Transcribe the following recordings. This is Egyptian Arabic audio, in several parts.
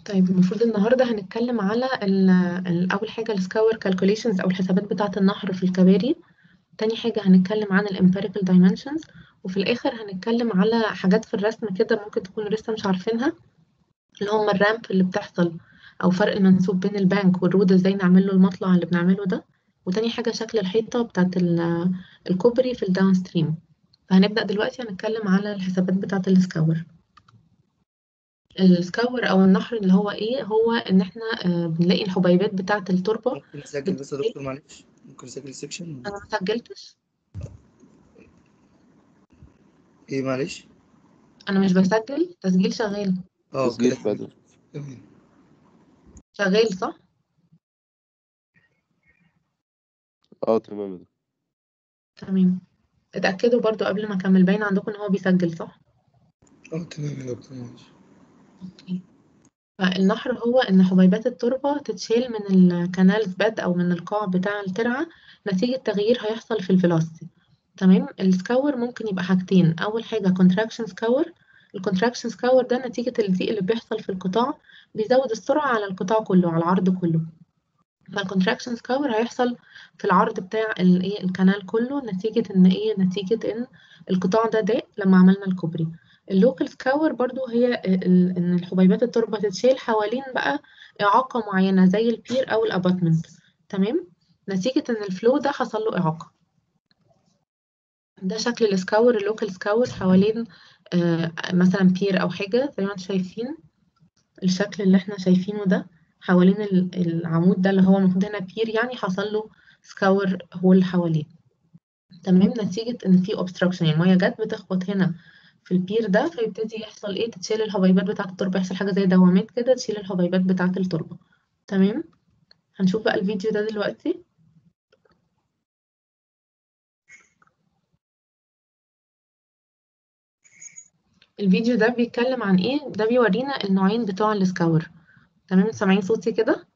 طيب المفروض النهارده هنتكلم على ال ال أول حاجة السكاور calculations أو الحسابات بتاعة النهر في الكباري تاني حاجة هنتكلم عن ال empirical dimensions وفي الآخر هنتكلم على حاجات في الرسم كده ممكن تكونوا لسه مش عارفينها اللي هم الرامب اللي بتحصل أو فرق المنسوب بين البنك والرود ازاي نعمل له المطلع اللي بنعمله ده وتاني حاجة شكل الحيطة بتاعة ال- الكوبري في الداون ستريم فهنبدأ دلوقتي هنتكلم على الحسابات بتاعة السكاور السكاور او النحر اللي هو ايه هو ان احنا آه، بنلاقي الحبيبات بتاعه التربه ممكن نسجل بس يا دكتور معلش ممكن نسجل السكشن انا ما سجلتش ايه معلش انا مش بسجل تسجيل شغال اه تسجيل كده بدل تمام شغال صح اه تمام يا دكتور. تمام اتاكدوا برضو قبل ما اكمل باين عندكم ان هو بيسجل صح اه تمام يا دكتور معلش اوكي فالنحر هو ان حبيبات التربه تتشال من الكانالز باد او من القاع بتاع الترعه نتيجه تغيير هيحصل في الفيلوسيتي تمام السكاور ممكن يبقى حاجتين اول حاجه كونتراكشن سكاور الكونتراكشن سكاور ده نتيجه الضيق اللي بيحصل في القطاع بيزود السرعه على القطاع كله على العرض كله فالكونتراكشن سكاور هيحصل في العرض بتاع الايه الكنال كله نتيجه ان ايه نتيجه ان القطاع ده ضاق لما عملنا الكوبري اللوكال سكاور برضو هي ال- ان الحبيبات التربه تتشال حوالين بقى اعاقه معينه زي البير او الاباتمنت تمام نتيجه ان الفلو ده حصل له اعاقه ده شكل السكاور اللوكال سكاور حوالين آه مثلا بير او حاجه زي ما انتم شايفين الشكل اللي احنا شايفينه ده حوالين ال- العمود ده اللي هو المفروض هنا بير يعني حصل له سكاور هول حواليه تمام نتيجة إن في obstruction يعني المية جت بتخبط هنا في البير ده فيبتدي يحصل إيه تتشيل الحبيبات بتاعة التربة يحصل حاجة زي دوامات كده تشيل الحبيبات بتاعة التربة تمام هنشوف بقى الفيديو ده دلوقتي الفيديو ده بيتكلم عن إيه ده بيورينا النوعين بتوع السكاور تمام سامعين صوتي كده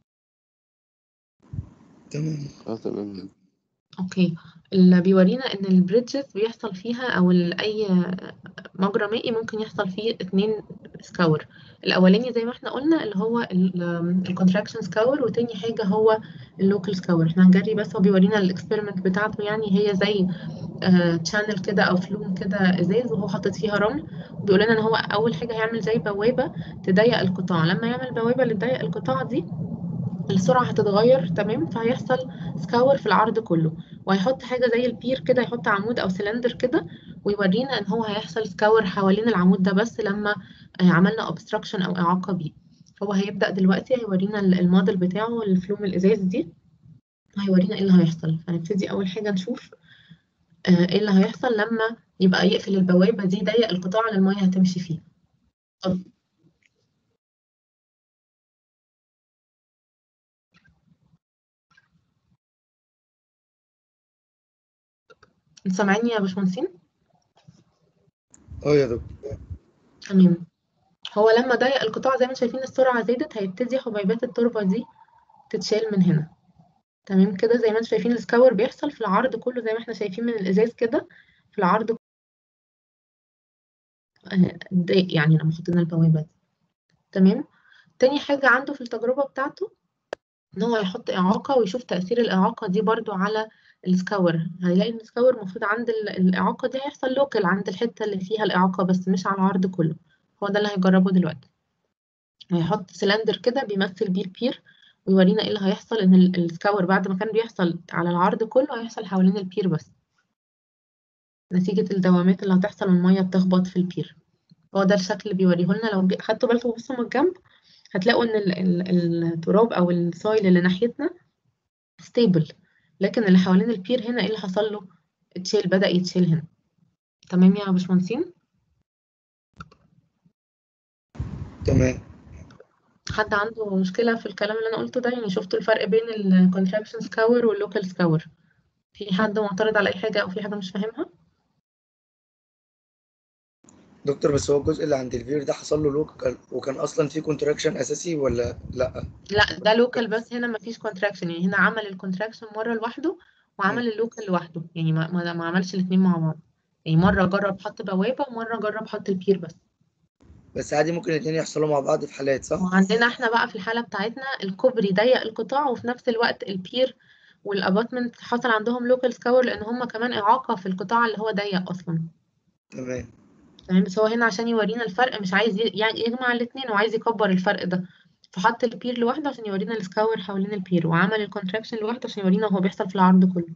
تمام اه تمام يا دكتور. اوكي اللي بيورينا ان البريدجز بيحصل فيها او ال- اي مجرى مائي ممكن يحصل فيه اتنين سكاور الاولاني زي ما احنا قلنا اللي هو الكونتراكشن سكاور وتاني حاجه هو اللوكال سكاور احنا هنجري بس هو بيورينا الاكسبيرمنت بتاعته يعني هي زي تشانل كده او فلوم كده ازاز وهو حاطط فيها رمل بيقول لنا ان هو اول حاجه هيعمل زي بوابه تضيق القطاع لما يعمل بوابه اللي تضيق القطاع دي السرعه هتتغير تمام فهيحصل سكاور في العرض كله وهيحط حاجه زي البير كده يحط عمود او سلندر كده ويورينا ان هو هيحصل سكاور حوالين العمود ده بس لما آه، عملنا obstruction او اعاقه بيه هو هيبدا دلوقتي هيورينا ال- الموديل بتاعه الفلوم الازاز دي هيورينا ايه اللي هيحصل فنبتدي اول حاجه نشوف آه، ايه اللي هيحصل لما يبقى يقفل البوابه دي ضيق القطاع اللي الميه هتمشي فيه اتفضل. انتوا سامعيني يا باشمهندسين اه يا دكتور تمام هو لما ضيق القطاع زي ما انتم شايفين السرعه زادت هيبتدي حبيبات التربه دي تتشال من هنا تمام كده زي ما انتم شايفين السكاور بيحصل في العرض كله زي ما احنا شايفين من الازاز كده في العرض آه، ضيق يعني لما حطينا البوابه دي تمام تاني حاجه عنده في التجربه بتاعته ان هو يحط اعاقه ويشوف تاثير الاعاقه دي برضو على السكاور هيلاقي ان السكاور المفروض عند ال- الاعاقه دي هيحصل لوكال عند الحته اللي فيها الاعاقه بس مش على العرض كله هو ده اللي هيجربه دلوقتي هيحط سلندر كده بيمثل بير بير ويورينا ايه اللي هيحصل ان ال- السكاور بعد ما كان بيحصل على العرض كله هيحصل حوالين البير بس نتيجة الدوامات اللي هتحصل والمية بتخبط في البير هو ده الشكل اللي بيوريه لنا لو جي- خدتوا بالكم بصوا من الجنب هتلاقوا ان ال ال التراب او السويل اللي ناحيتنا ستيبل لكن اللي حوالين البير هنا ايه اللي حصل له اتشيل بدأ يتشيل هنا تمام يا باشمهندسين تمام حد عنده مشكلة في الكلام اللي انا قلته ده يعني شفتوا الفرق بين الكونتراكشن سكاور واللوكال سكاور في حد معترض على اي حاجة او في حاجة مش فاهمها دكتور بس هو الجزء اللي عند الفير ده حصل له لوكال وكان اصلا في كونتراكشن اساسي ولا لا لا ده لوكال بس هنا مفيش كونتراكشن يعني هنا عمل الكونتراكشن مرة لوحده وعمل اللوكال لوحده يعني ما, ما, ما عملش الاتنين مع بعض يعني مرة جرب حط بوابة ومرة جرب حط البير بس بس عادي ممكن الاتنين يحصلوا مع بعض في حالات صح؟ وعندنا احنا بقى في الحالة بتاعتنا الكوبري ضيق القطاع وفي نفس الوقت البير والاباتمنت حصل عندهم لوكال سكاور لان هم كمان اعاقة في القطاع اللي هو ضيق اصلا تمام تمام بس هو هنا عشان يورينا الفرق مش عايز ي- يعني يجمع الاتنين وعايز يكبر الفرق ده فحط البير لوحده عشان يورينا السكاور حوالين البير وعمل الكونتراكشن لوحده عشان يورينا هو بيحصل في العرض كله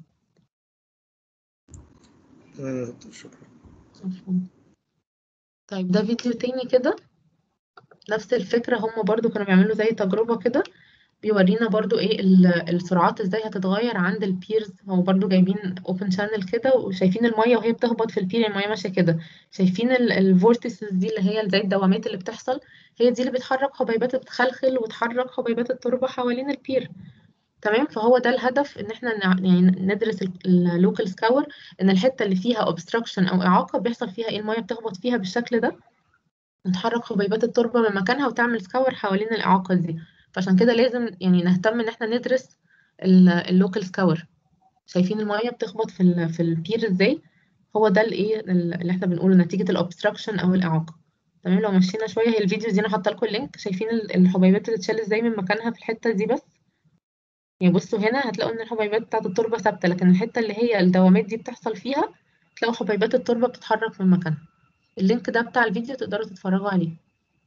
تمام يا دكتور شكرا مفهوم. طيب ده فيديو تاني كده نفس الفكرة هم برضو كانوا بيعملوا زي تجربة كده بيورينا برضو ايه ال- السرعات ازاي هتتغير عند البيرز هو برضو جايبين اوبن شانل كده وشايفين المية وهي بتخبط في البير المية ماشية كده شايفين الفورتيسز دي اللي هي زي الدوامات اللي بتحصل هي دي اللي بتحرك حبيبات بتخلخل وتحرك حبيبات التربة حوالين البير تمام فهو ده الهدف ان احنا نع- يعني ندرس اللوكال سكاور ان الحتة اللي فيها اوبستراكشن او اعاقة بيحصل فيها ايه المية بتخبط فيها بالشكل ده وتحرك حبيبات التربة من مكانها وتعمل سكاور حوالين الإعاقة دي فعشان كده لازم يعني نهتم إن احنا ندرس اللوكال سكاور شايفين المية بتخبط في ال في البير ازاي هو ده الايه اللي احنا بنقوله نتيجة الأوبستراكشن أو الإعاقة تمام لو مشينا شوية هي الفيديو دي أنا حاطة لكم اللينك شايفين ال- الحبيبات بتتشال ازاي من مكانها في الحتة دي بس يعني بصوا هنا هتلاقوا إن الحبيبات بتاعة التربة ثابتة لكن الحتة اللي هي الدوامات دي بتحصل فيها تلاقوا حبيبات التربة بتتحرك من مكانها اللينك ده بتاع الفيديو تقدروا تتفرجوا عليه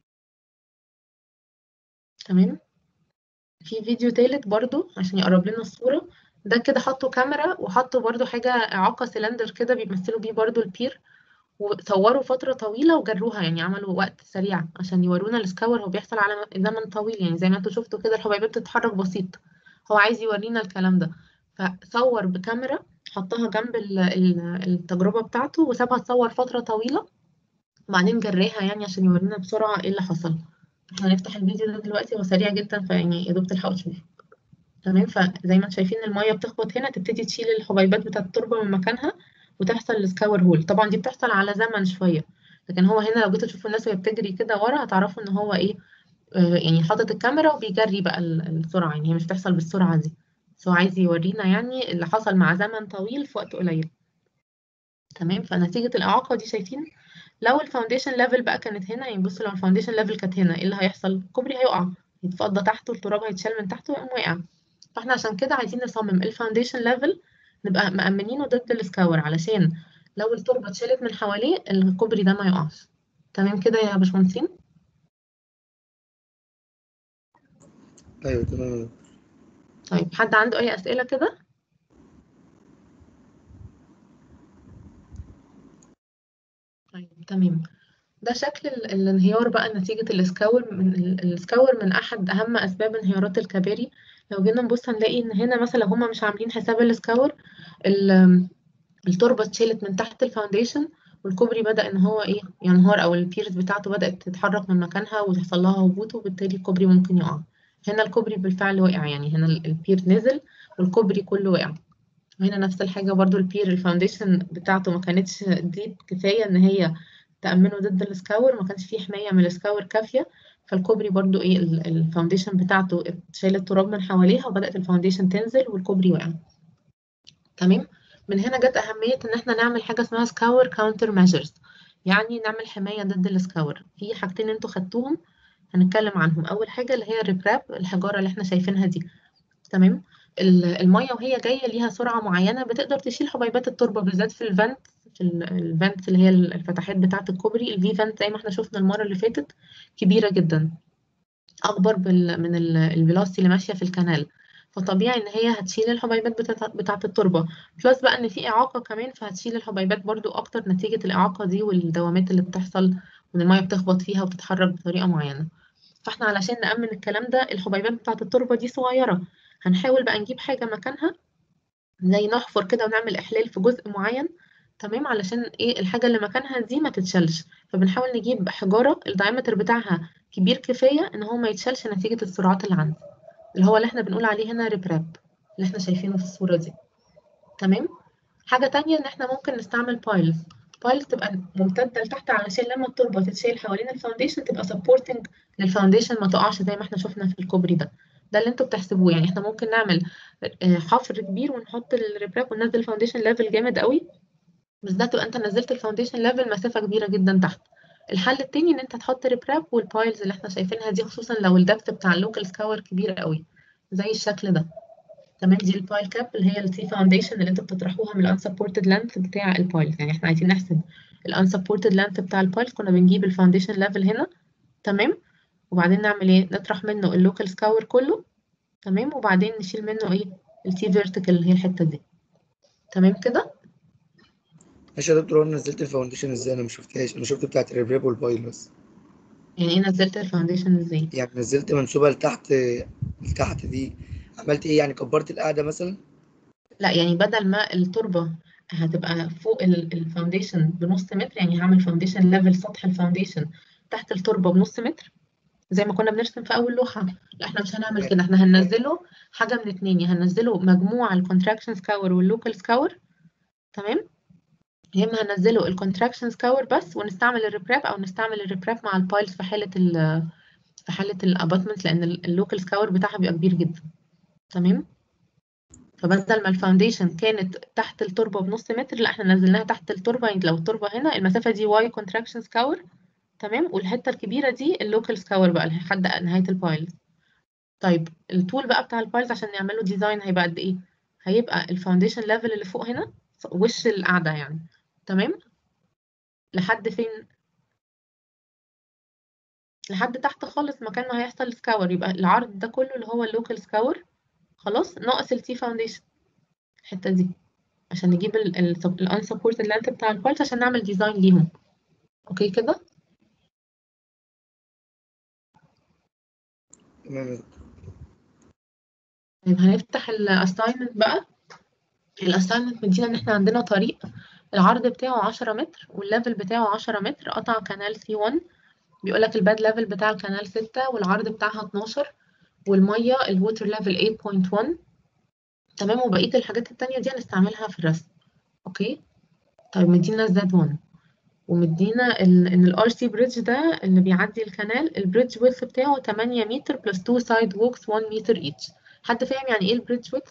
تمام في فيديو تالت برضو عشان يقرب لنا الصورة ده كده حطوا كاميرا وحطوا برضو حاجة إعاقة سلندر كده بيمثلوا بيه برضو البير وصوروا فترة طويلة وجروها يعني عملوا وقت سريع عشان يورونا السكاور هو بيحصل على زمن طويل يعني زي ما انتوا شفتوا كده الحبيبات بتتحرك بسيط هو عايز يورينا الكلام ده فصور بكاميرا حطها جنب ال- ال- التجربة بتاعته وسابها تصور فترة طويلة وبعدين جراها يعني عشان يورينا بسرعة ايه اللي حصل احنا هنفتح الفيديو ده دلوقتي هو سريع جدا فيعني يا دوب تلحقوا تشوفوا تمام فزي ما انتم شايفين المية بتخبط هنا تبتدي تشيل الحبيبات بتاعة التربة من مكانها وتحصل السكاور هول طبعا دي بتحصل على زمن شوية لكن هو هنا لو جيتوا تشوفوا الناس وهي بتجري كده ورا هتعرفوا ان هو ايه آه يعني حاطط الكاميرا وبيجري بقى ال- السرعة يعني هي مش بتحصل بالسرعة دي بس هو عايز يورينا يعني اللي حصل مع زمن طويل في وقت قليل تمام فنتيجة الإعاقة دي شايفين لو الفاونديشن ليفل بقى كانت هنا يعني بصوا لو الفاونديشن ليفل كانت هنا ايه اللي هيحصل الكوبري هيقع يتفضى تحته التراب هيتشال من تحته ويقوم واقع فاحنا عشان كده عايزين نصمم الفاونديشن ليفل نبقى مأمنينه ضد السكاور علشان لو التربة اتشالت من حواليه الكوبري ده ما يقعش تمام كده يا باشمهندسين ايوه تمام طيب حد عنده اي أسئلة كده طيب تمام ده شكل ال- الانهيار بقى نتيجة السكاور من ال- السكاور من أحد أهم أسباب انهيارات الكباري لو جينا نبص هنلاقي إن هنا مثلا لو هما مش عاملين حساب السكاور ال- التربة اتشالت من تحت الفاونديشن والكوبري بدأ إن هو إيه ينهار أو البيرز بتاعته بدأت تتحرك من مكانها وتحصل لها هبوط وبالتالي الكوبري ممكن يقع هنا الكوبري بالفعل وقع يعني هنا ال- البير نزل والكوبري كله وقع هنا نفس الحاجة برضو البير الفاونديشن بتاعته ما كانتش ديب كفاية إن هي تأمنه ضد السكاور ما كانش فيه حماية من السكاور كافية فالكوبري برضو ايه ال- الفاونديشن بتاعته اتشال التراب من حواليها وبدأت الفاونديشن تنزل والكوبري وقع تمام من هنا جت أهمية إن احنا نعمل حاجة اسمها سكاور كاونتر ميجرز يعني نعمل حماية ضد السكاور في حاجتين انتوا خدتوهم هنتكلم عنهم أول حاجة اللي هي الريبراب الحجارة اللي احنا شايفينها دي تمام ال- المية وهي جاية ليها سرعة معينة بتقدر تشيل حبيبات التربة بالذات في الفنت في الفنت اللي هي الفتحات بتاعة الكوبري الفي فنت زي ما احنا شفنا المرة اللي فاتت كبيرة جدا أكبر بال من الفيلوسيتي اللي ماشية في الكنال فطبيعي إن هي هتشيل الحبيبات بتاعة بتاعة التربة بلس بقى إن في إعاقة كمان فهتشيل الحبيبات برضو أكتر نتيجة الإعاقة دي والدوامات اللي بتحصل وإن المية بتخبط فيها وتتحرك بطريقة معينة فاحنا علشان نأمن الكلام ده الحبيبات بتاعة التربة دي صغيرة هنحاول بقى نجيب حاجة مكانها زي نحفر كده ونعمل إحلال في جزء معين تمام علشان ايه الحاجة اللي مكانها دي ما تتشالش فبنحاول نجيب حجارة الدايمتر بتاعها كبير كفاية ان هو ما يتشالش نتيجة السرعات اللي عنده اللي هو اللي احنا بنقول عليه هنا ريبراب اللي احنا شايفينه في الصورة دي تمام حاجة تانية ان احنا ممكن نستعمل بايلز بايلز تبقى ممتدة لتحت علشان لما التربة تتشال حوالين الفاونديشن تبقى سبورتنج للفاونديشن ما تقعش زي ما احنا شفنا في الكوبري ده ده اللي انتوا بتحسبوه يعني احنا ممكن نعمل آه، حفر كبير ونحط الريبراب وننزل الفاونديشن ليفل جامد قوي بس ده تبقى انت نزلت الفاونديشن ليفل مسافة كبيرة جدا تحت الحل التاني ان انت تحط ريبراب والبايلز اللي احنا شايفينها دي خصوصا لو الدبت بتاع اللوكال سكاور كبير قوي زي الشكل ده تمام دي البايل كاب اللي هي التي فاونديشن اللي انتوا بتطرحوها من الانسبورتد لانث بتاع البايل يعني احنا عايزين نحسب الانسبورتد لانث بتاع البايل كنا بنجيب الفاونديشن ليفل هنا تمام وبعدين نعمل ايه نطرح منه اللوكال سكاور كله تمام وبعدين نشيل منه ايه التي فيرتيكال اللي هي الحته دي تمام كده ماشي يا دكتور انا نزلت الفاونديشن ازاي انا ما شفتهاش انا شفت بتاعت الريبريب والبايل بس يعني ايه نزلت الفاونديشن ازاي يعني نزلت منسوبة لتحت لتحت دي عملت ايه يعني كبرت القاعدة مثلا لا يعني بدل ما التربة هتبقى فوق الفاونديشن بنص متر يعني هعمل فاونديشن ليفل سطح الفاونديشن تحت التربة بنص متر زي ما كنا بنرسم في أول لوحة لا احنا مش هنعمل كده احنا هننزله حاجة من اتنين يا هننزله مجموع الكونتراكشن سكاور واللوكال سكاور تمام يا اما هننزله الكونتراكشن سكاور بس ونستعمل الريبراب او نستعمل الريبراب مع البايلز في حالة ال في حالة الاباتمنت لان اللوكال سكاور بتاعها بيبقى كبير جدا تمام فبدل ما الفاونديشن كانت تحت التربة بنص متر لا احنا نزلناها تحت التربة يعني لو التربة هنا المسافة دي واي كونتراكشن سكاور تمام والحتة الكبيرة دي اللوكال سكاور بقى لحد نهاية البايلز طيب الطول بقى بتاع البايلز عشان نعمله ديزاين هيبقى قد ايه هيبقى الفاونديشن ليفل اللي فوق هنا وش القاعدة يعني تمام لحد فين لحد تحت خالص مكان ما هيحصل سكاور يبقى العرض ده كله اللي هو اللوكال سكاور خلاص ناقص التي فاونديشن الحته دي عشان نجيب الانسبورتد لانث بتاع البايلز عشان نعمل ديزاين ليهم اوكي كده تمام يا دكتور. طيب هنفتح الاساينمنت بقى الاساينمنت مدينا ان احنا عندنا طريق العرض بتاعه 10 متر والليفل بتاعه 10 متر قطع كانال سي 1 بيقول لك الباد ليفل بتاع الكانال 6 والعرض بتاعها 12 والميه الووتر ليفل 8.1 تمام وبقيه الحاجات التانية دي هنستعملها في الرسم اوكي طيب مدينا زد 1 ومدينا ال ان الار سي بريدج ده اللي بيعدي الكنال البريدج ويدث بتاعه 8 متر بلس 2 سايد ووكس 1 متر ايتش حد فاهم يعني ايه البريدج ويدث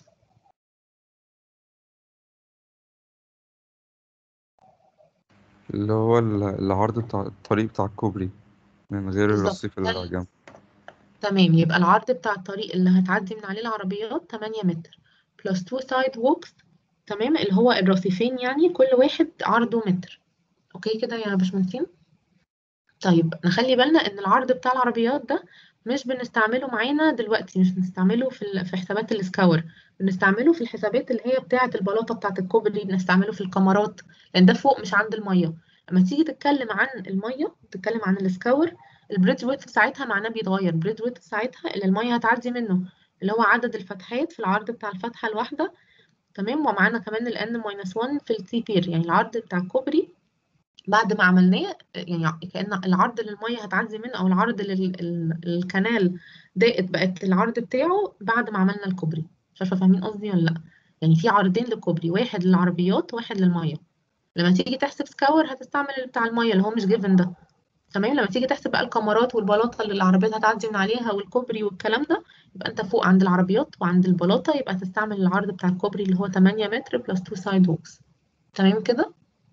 اللي هو ال- العرض بتاع الطريق بتاع الكوبري من غير بالظبط الرصيف اللي على جنب تمام يبقى العرض بتاع الطريق اللي هتعدي من عليه العربيات 8 متر بلس 2 سايد ووكس تمام اللي هو الرصيفين يعني كل واحد عرضه متر اوكي كده يا باشمهندسين طيب نخلي بالنا ان العرض بتاع العربيات ده مش بنستعمله معانا دلوقتي مش بنستعمله في ال- في حسابات السكاور بنستعمله في الحسابات اللي هي بتاعه البلاطه بتاعه الكوبري بنستعمله في الكمرات لان ده فوق مش عند الميه لما تيجي تتكلم عن الميه تتكلم عن السكاور البريدج ويدث ساعتها معناه بيتغير البريدج ويدث ساعتها اللي الميه هتعدي منه اللي هو عدد الفتحات في العرض بتاع الفتحه الواحده تمام ومعانا كمان ال n 1 في التي بير يعني العرض بتاع الكوبري بعد ما عملناه يعني كأن العرض اللي المية هتعدي منه أو العرض اللي ال- ال- الكنال ضاقت بقت العرض بتاعه بعد ما عملنا الكوبري مش عارفة فاهمين قصدي ولا لأ يعني في عرضين للكوبري واحد للعربيات وواحد للمية لما تيجي تحسب سكاور هتستعمل اللي بتاع المية اللي هو مش جيفن ده تمام لما تيجي تحسب بقى الكمرات والبلاطة اللي العربيات هتعدي من عليها والكوبري والكلام ده يبقى انت فوق عند العربيات وعند البلاطة يبقى تستعمل العرض بتاع الكوبري اللي هو 8 متر بلس 2 سايد ووكس تمام كده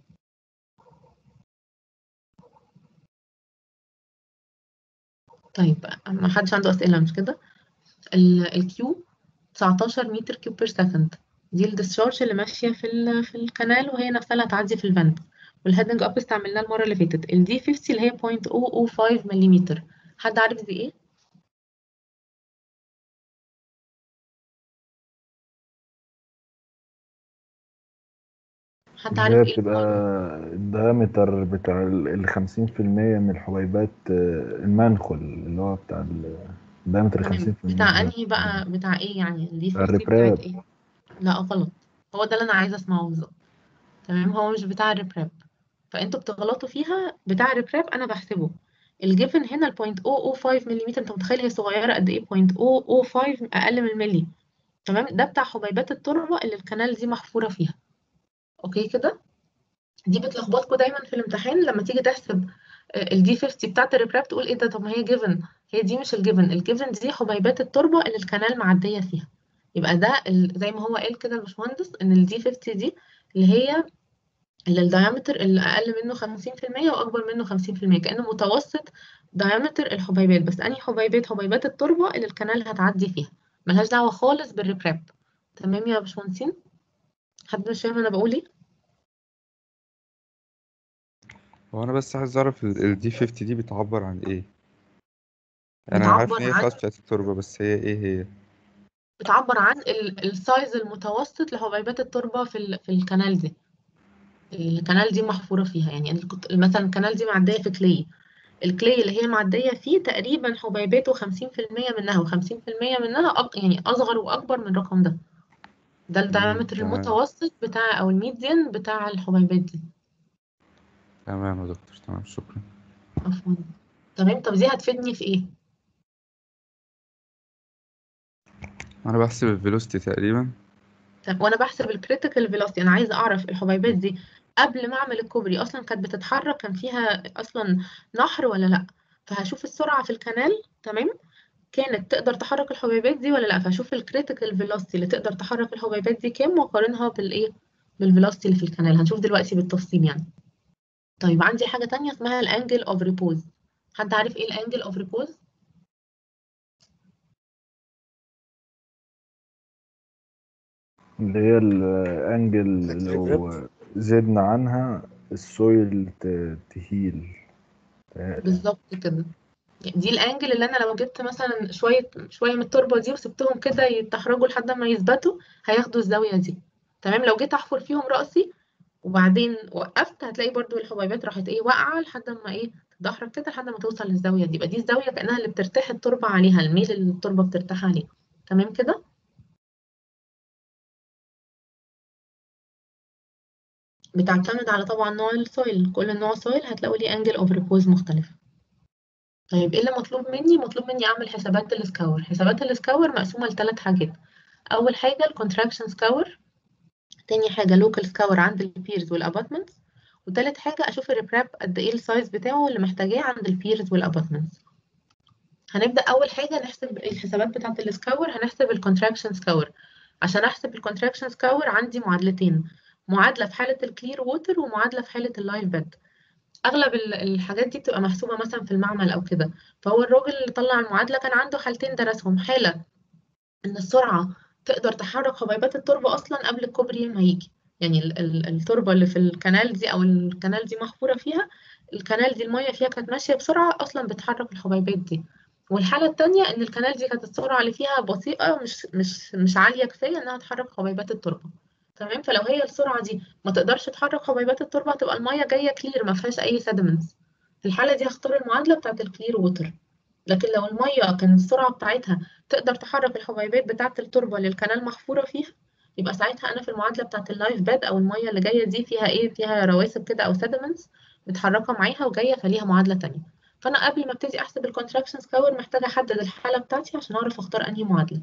طيب ما حدش عنده أسئلة مش كده الكيو 19 متر كيوب بير سكند دي الديسشارج اللي ماشية في ال في الكنال وهي نفسها اللي هتعدي في الفنت والهيدنج اب استعملناه المرة اللي فاتت الدي 50 اللي هي 0.005 ملم حد عارف دي ايه؟ حد اللي عارف هي ايه بتبقى الدايمتر بتاع ال 50% من الحبيبات آه، المنخل اللي هو بتاع ال- الدايمتر تمام 50% بتاع ده. انهي بقى بتاع ايه يعني الدي بتاع 50 بتاعت الريبراب ايه؟ لا غلط هو ده اللي انا عايزة اسمعه بالظبط تمام هو مش بتاع الريبراب فانتوا بتغلطوا فيها بتاع الريبراب انا بحسبه الجيفن هنا ال 0.005 ملم انت متخيل هي صغيره قد ايه 0.005 اقل من الملي تمام ده بتاع حبيبات التربه اللي الكنال دي محفوره فيها اوكي كده دي بتلخبطكم دايما في الامتحان لما تيجي تحسب الدي 50 بتاعت الريبراب تقول ايه ده طب ما هي جيفن هي دي مش الجيفن الجيفن دي حبيبات التربه اللي الكنال معديه فيها يبقى ده ال- زي ما هو قال كده الباشمهندس ان الدي 50 دي اللي هي اللي الدايمتر اللي اقل منه 50% واكبر منه 50% كانه متوسط دايمتر الحبيبات بس انهي حبيبات حبيبات التربه اللي الكنال هتعدي فيها ملهاش دعوه خالص بالريبراب تمام يا باشمهندسين حد مش فاهم انا بقول ايه هو انا بس عايز اعرف الدي 50 دي بتعبر عن ايه انا عارف بتعبر ان هي عن خلاص بتاعت التربة بس هي ايه هي بتعبر عن ال- السايز المتوسط لحبيبات التربه في ال- في الكنال دي الكنال دي محفوره فيها يعني أنا كنت مثلا الكنال دي معديه في كلي الكلي اللي هي معديه فيه تقريبا حبيباته 50% منها و50% منها أق... يعني اصغر واكبر من الرقم ده ده مم، الدايمتر تمام المتوسط بتاع او الميديان بتاع الحبيبات دي تمام يا دكتور تمام شكرا عفوا تمام طب دي هتفيدني في ايه انا بحسب الفيلوسيتي تقريبا طب وانا بحسب الكريتيكال فيلوسيتي انا عايزه اعرف الحبيبات دي قبل ما اعمل الكوبري اصلا كانت بتتحرك كان فيها اصلا نهر ولا لا فهشوف السرعه في الكنال تمام كانت تقدر تحرك الحبيبات دي ولا لا فهشوف الكريتيكال فيلوسيتي اللي تقدر تحرك الحبيبات دي كام واقارنها بالايه بالفيلوسيتي اللي في الكنال هنشوف دلوقتي بالتفصيل يعني طيب عندي حاجه تانية اسمها الانجل اوف ريبوز حد عارف ايه الانجل اوف ريبوز اللي هي الانجل لو زدنا عنها السويل ت- تهيل بالظبط كده دي الانجل اللي انا لو جبت مثلا شويه شويه من التربه دي وسبتهم كده يتحرجوا لحد ما يثبتوا هياخدوا الزاويه دي تمام لو جيت احفر فيهم راسي وبعدين وقفت هتلاقي برضو الحبيبات راحت ايه واقعه لحد ما ايه تتدحرج كده لحد ما توصل للزاويه دي يبقى دي الزاويه كانها اللي بترتاح التربه عليها الميل اللي التربه بترتاح عليه تمام كده بتعتمد على طبعا نوع السويل كل نوع سويل هتلاقوا ليه انجل اوف ريبوز مختلف طيب ايه اللي مطلوب مني مطلوب مني اعمل حسابات السكاور حسابات السكاور مقسومه لثلاث حاجات اول حاجه الكونتراكشن سكاور تاني حاجه لوكال سكاور عند البيرز والاباتمنتس وتالت حاجه اشوف الريبراب قد ايه السايز بتاعه اللي محتاجاه عند البيرز والاباتمنتس هنبدا اول حاجه نحسب الحسابات بتاعه السكاور هنحسب الكونتراكشن سكاور عشان احسب الكونتراكشن سكاور عندي معادلتين معادله في حاله الكلير ووتر ومعادله في حاله اللايف بيد اغلب ال- الحاجات دي بتبقى محسوبه مثلا في المعمل او كده فهو الراجل اللي طلع المعادله كان عنده حالتين درسهم حاله ان السرعه تقدر تحرك حبيبات التربه اصلا قبل الكوبري ما يجي يعني ال- ال- التربه اللي في الكنال دي او الكنال دي محفوره فيها الكنال دي الميه فيها كانت ماشيه بسرعه اصلا بتحرك الحبيبات دي والحاله التانية ان الكنال دي كانت السرعه اللي فيها بطيئه مش مش مش عاليه كفايه انها تحرك حبيبات التربه تمام فلو هي السرعه دي ما تقدرش تحرك حبيبات التربه هتبقى الميه جايه كلير ما فيهاش اي سيدمنتس في الحاله دي هختار المعادله بتاعه الكلير ووتر لكن لو الميه كان السرعه بتاعتها تقدر تحرك الحبيبات بتاعه التربه اللي الكنال محفوره فيها يبقى ساعتها انا في المعادله بتاعه اللايف بيد او الميه اللي جايه دي فيها ايه فيها رواسب كده او سيدمنتس متحركه معاها وجايه فليها معادله تانية فانا قبل ما ابتدي احسب الكونتراكشن سكاور محتاجه احدد الحاله بتاعتي عشان اعرف اختار انهي معادله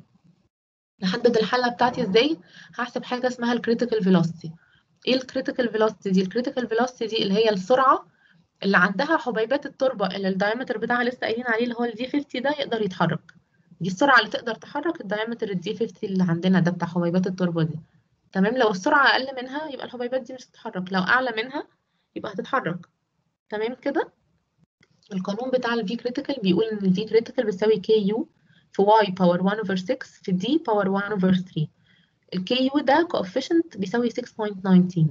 نحدد الحاله بتاعتي ازاي هحسب حاجه اسمها الكريتيكال فيلوسيتي ايه الكريتيكال فيلوسيتي دي الكريتيكال فيلوسيتي دي اللي هي السرعه اللي عندها حبيبات التربه اللي الدايمتر بتاعها لسه قايلين عليه اللي هو الدي 50 ده يقدر يتحرك دي السرعه اللي تقدر تحرك الدايمتر الدي 50 اللي عندنا ده بتاع حبيبات التربه دي تمام لو السرعه اقل منها يبقى الحبيبات دي مش هتتحرك لو اعلى منها يبقى هتتحرك تمام كده القانون بتاع الفي كريتيكال بيقول ان الفي كريتيكال بتساوي كي يو في واي باور 1 اوفر 6 في دي باور 1 اوفر 3 الكي يو ده coefficient بيساوي 6.19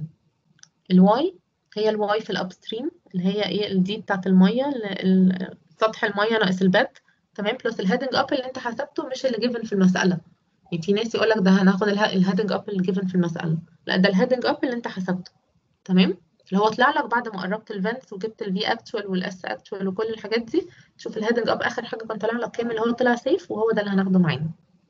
الواي هي الواي في الابستريم اللي هي ايه الدي بتاعت الميه ال- ال- سطح الميه ناقص الباد تمام بلس الهيدنج اب اللي انت حسبته مش اللي جيفن في المساله يعني في ناس يقول لك ده هناخد الهيدنج اب اللي جيفن في المساله لا ده الهيدنج اب اللي انت حسبته تمام اللي هو طلع لك بعد ما قربت الفنس وجبت الفي اكتوال والاس اكتوال وكل الحاجات دي شوف الهيدنج اب اخر حاجه كان طالع لك كام اللي هو طلع سيف وهو ده اللي هناخده معانا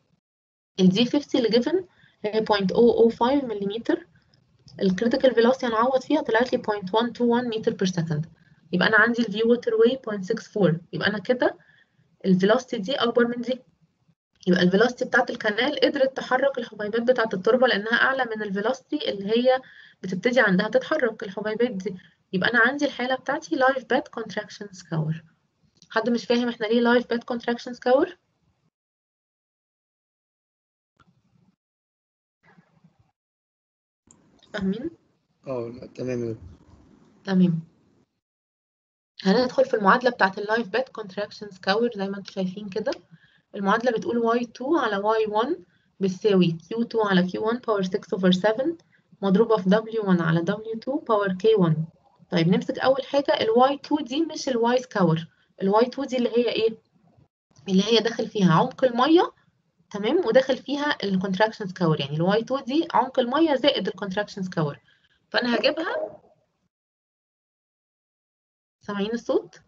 الدي 50 اللي جيفن هي 0.005 ملم الكريتيكال فيلوسيتي هنعوض فيها طلعت لي 0.121 متر بير سكند يبقى انا عندي الفي ووتر واي 0.64 يبقى انا كده الفيلوسيتي دي اكبر من دي يبقى الفيلوسيتي بتاعت الكنال قدرت تحرك الحبيبات بتاعت التربه لانها اعلى من الفيلوسيتي اللي هي بتبتدي عندها تتحرك الحبيبات دي يبقى انا عندي الحاله بتاعتي لايف باد كونتراكشن سكاور حد مش فاهم احنا ليه لايف باد كونتراكشن سكاور فاهمين اه لا تمام يا دكتور تمام هندخل في المعادلة بتاعت اللايف بيت كونتراكشن سكاور زي ما انتم شايفين كده المعادلة بتقول y2 على y1 بتساوي q2 على q1 باور 6 over 7 مضروبة في w1 على w2 باور k1 طيب نمسك أول حاجة ال y2 دي مش ال y سكاور ال y2 دي اللي هي إيه؟ اللي هي داخل فيها عمق المية تمام وداخل فيها الكونتراكشن سكاور يعني ال y2 دي عمق المية زائد الكونتراكشن سكاور فأنا هجيبها سامعين الصوت؟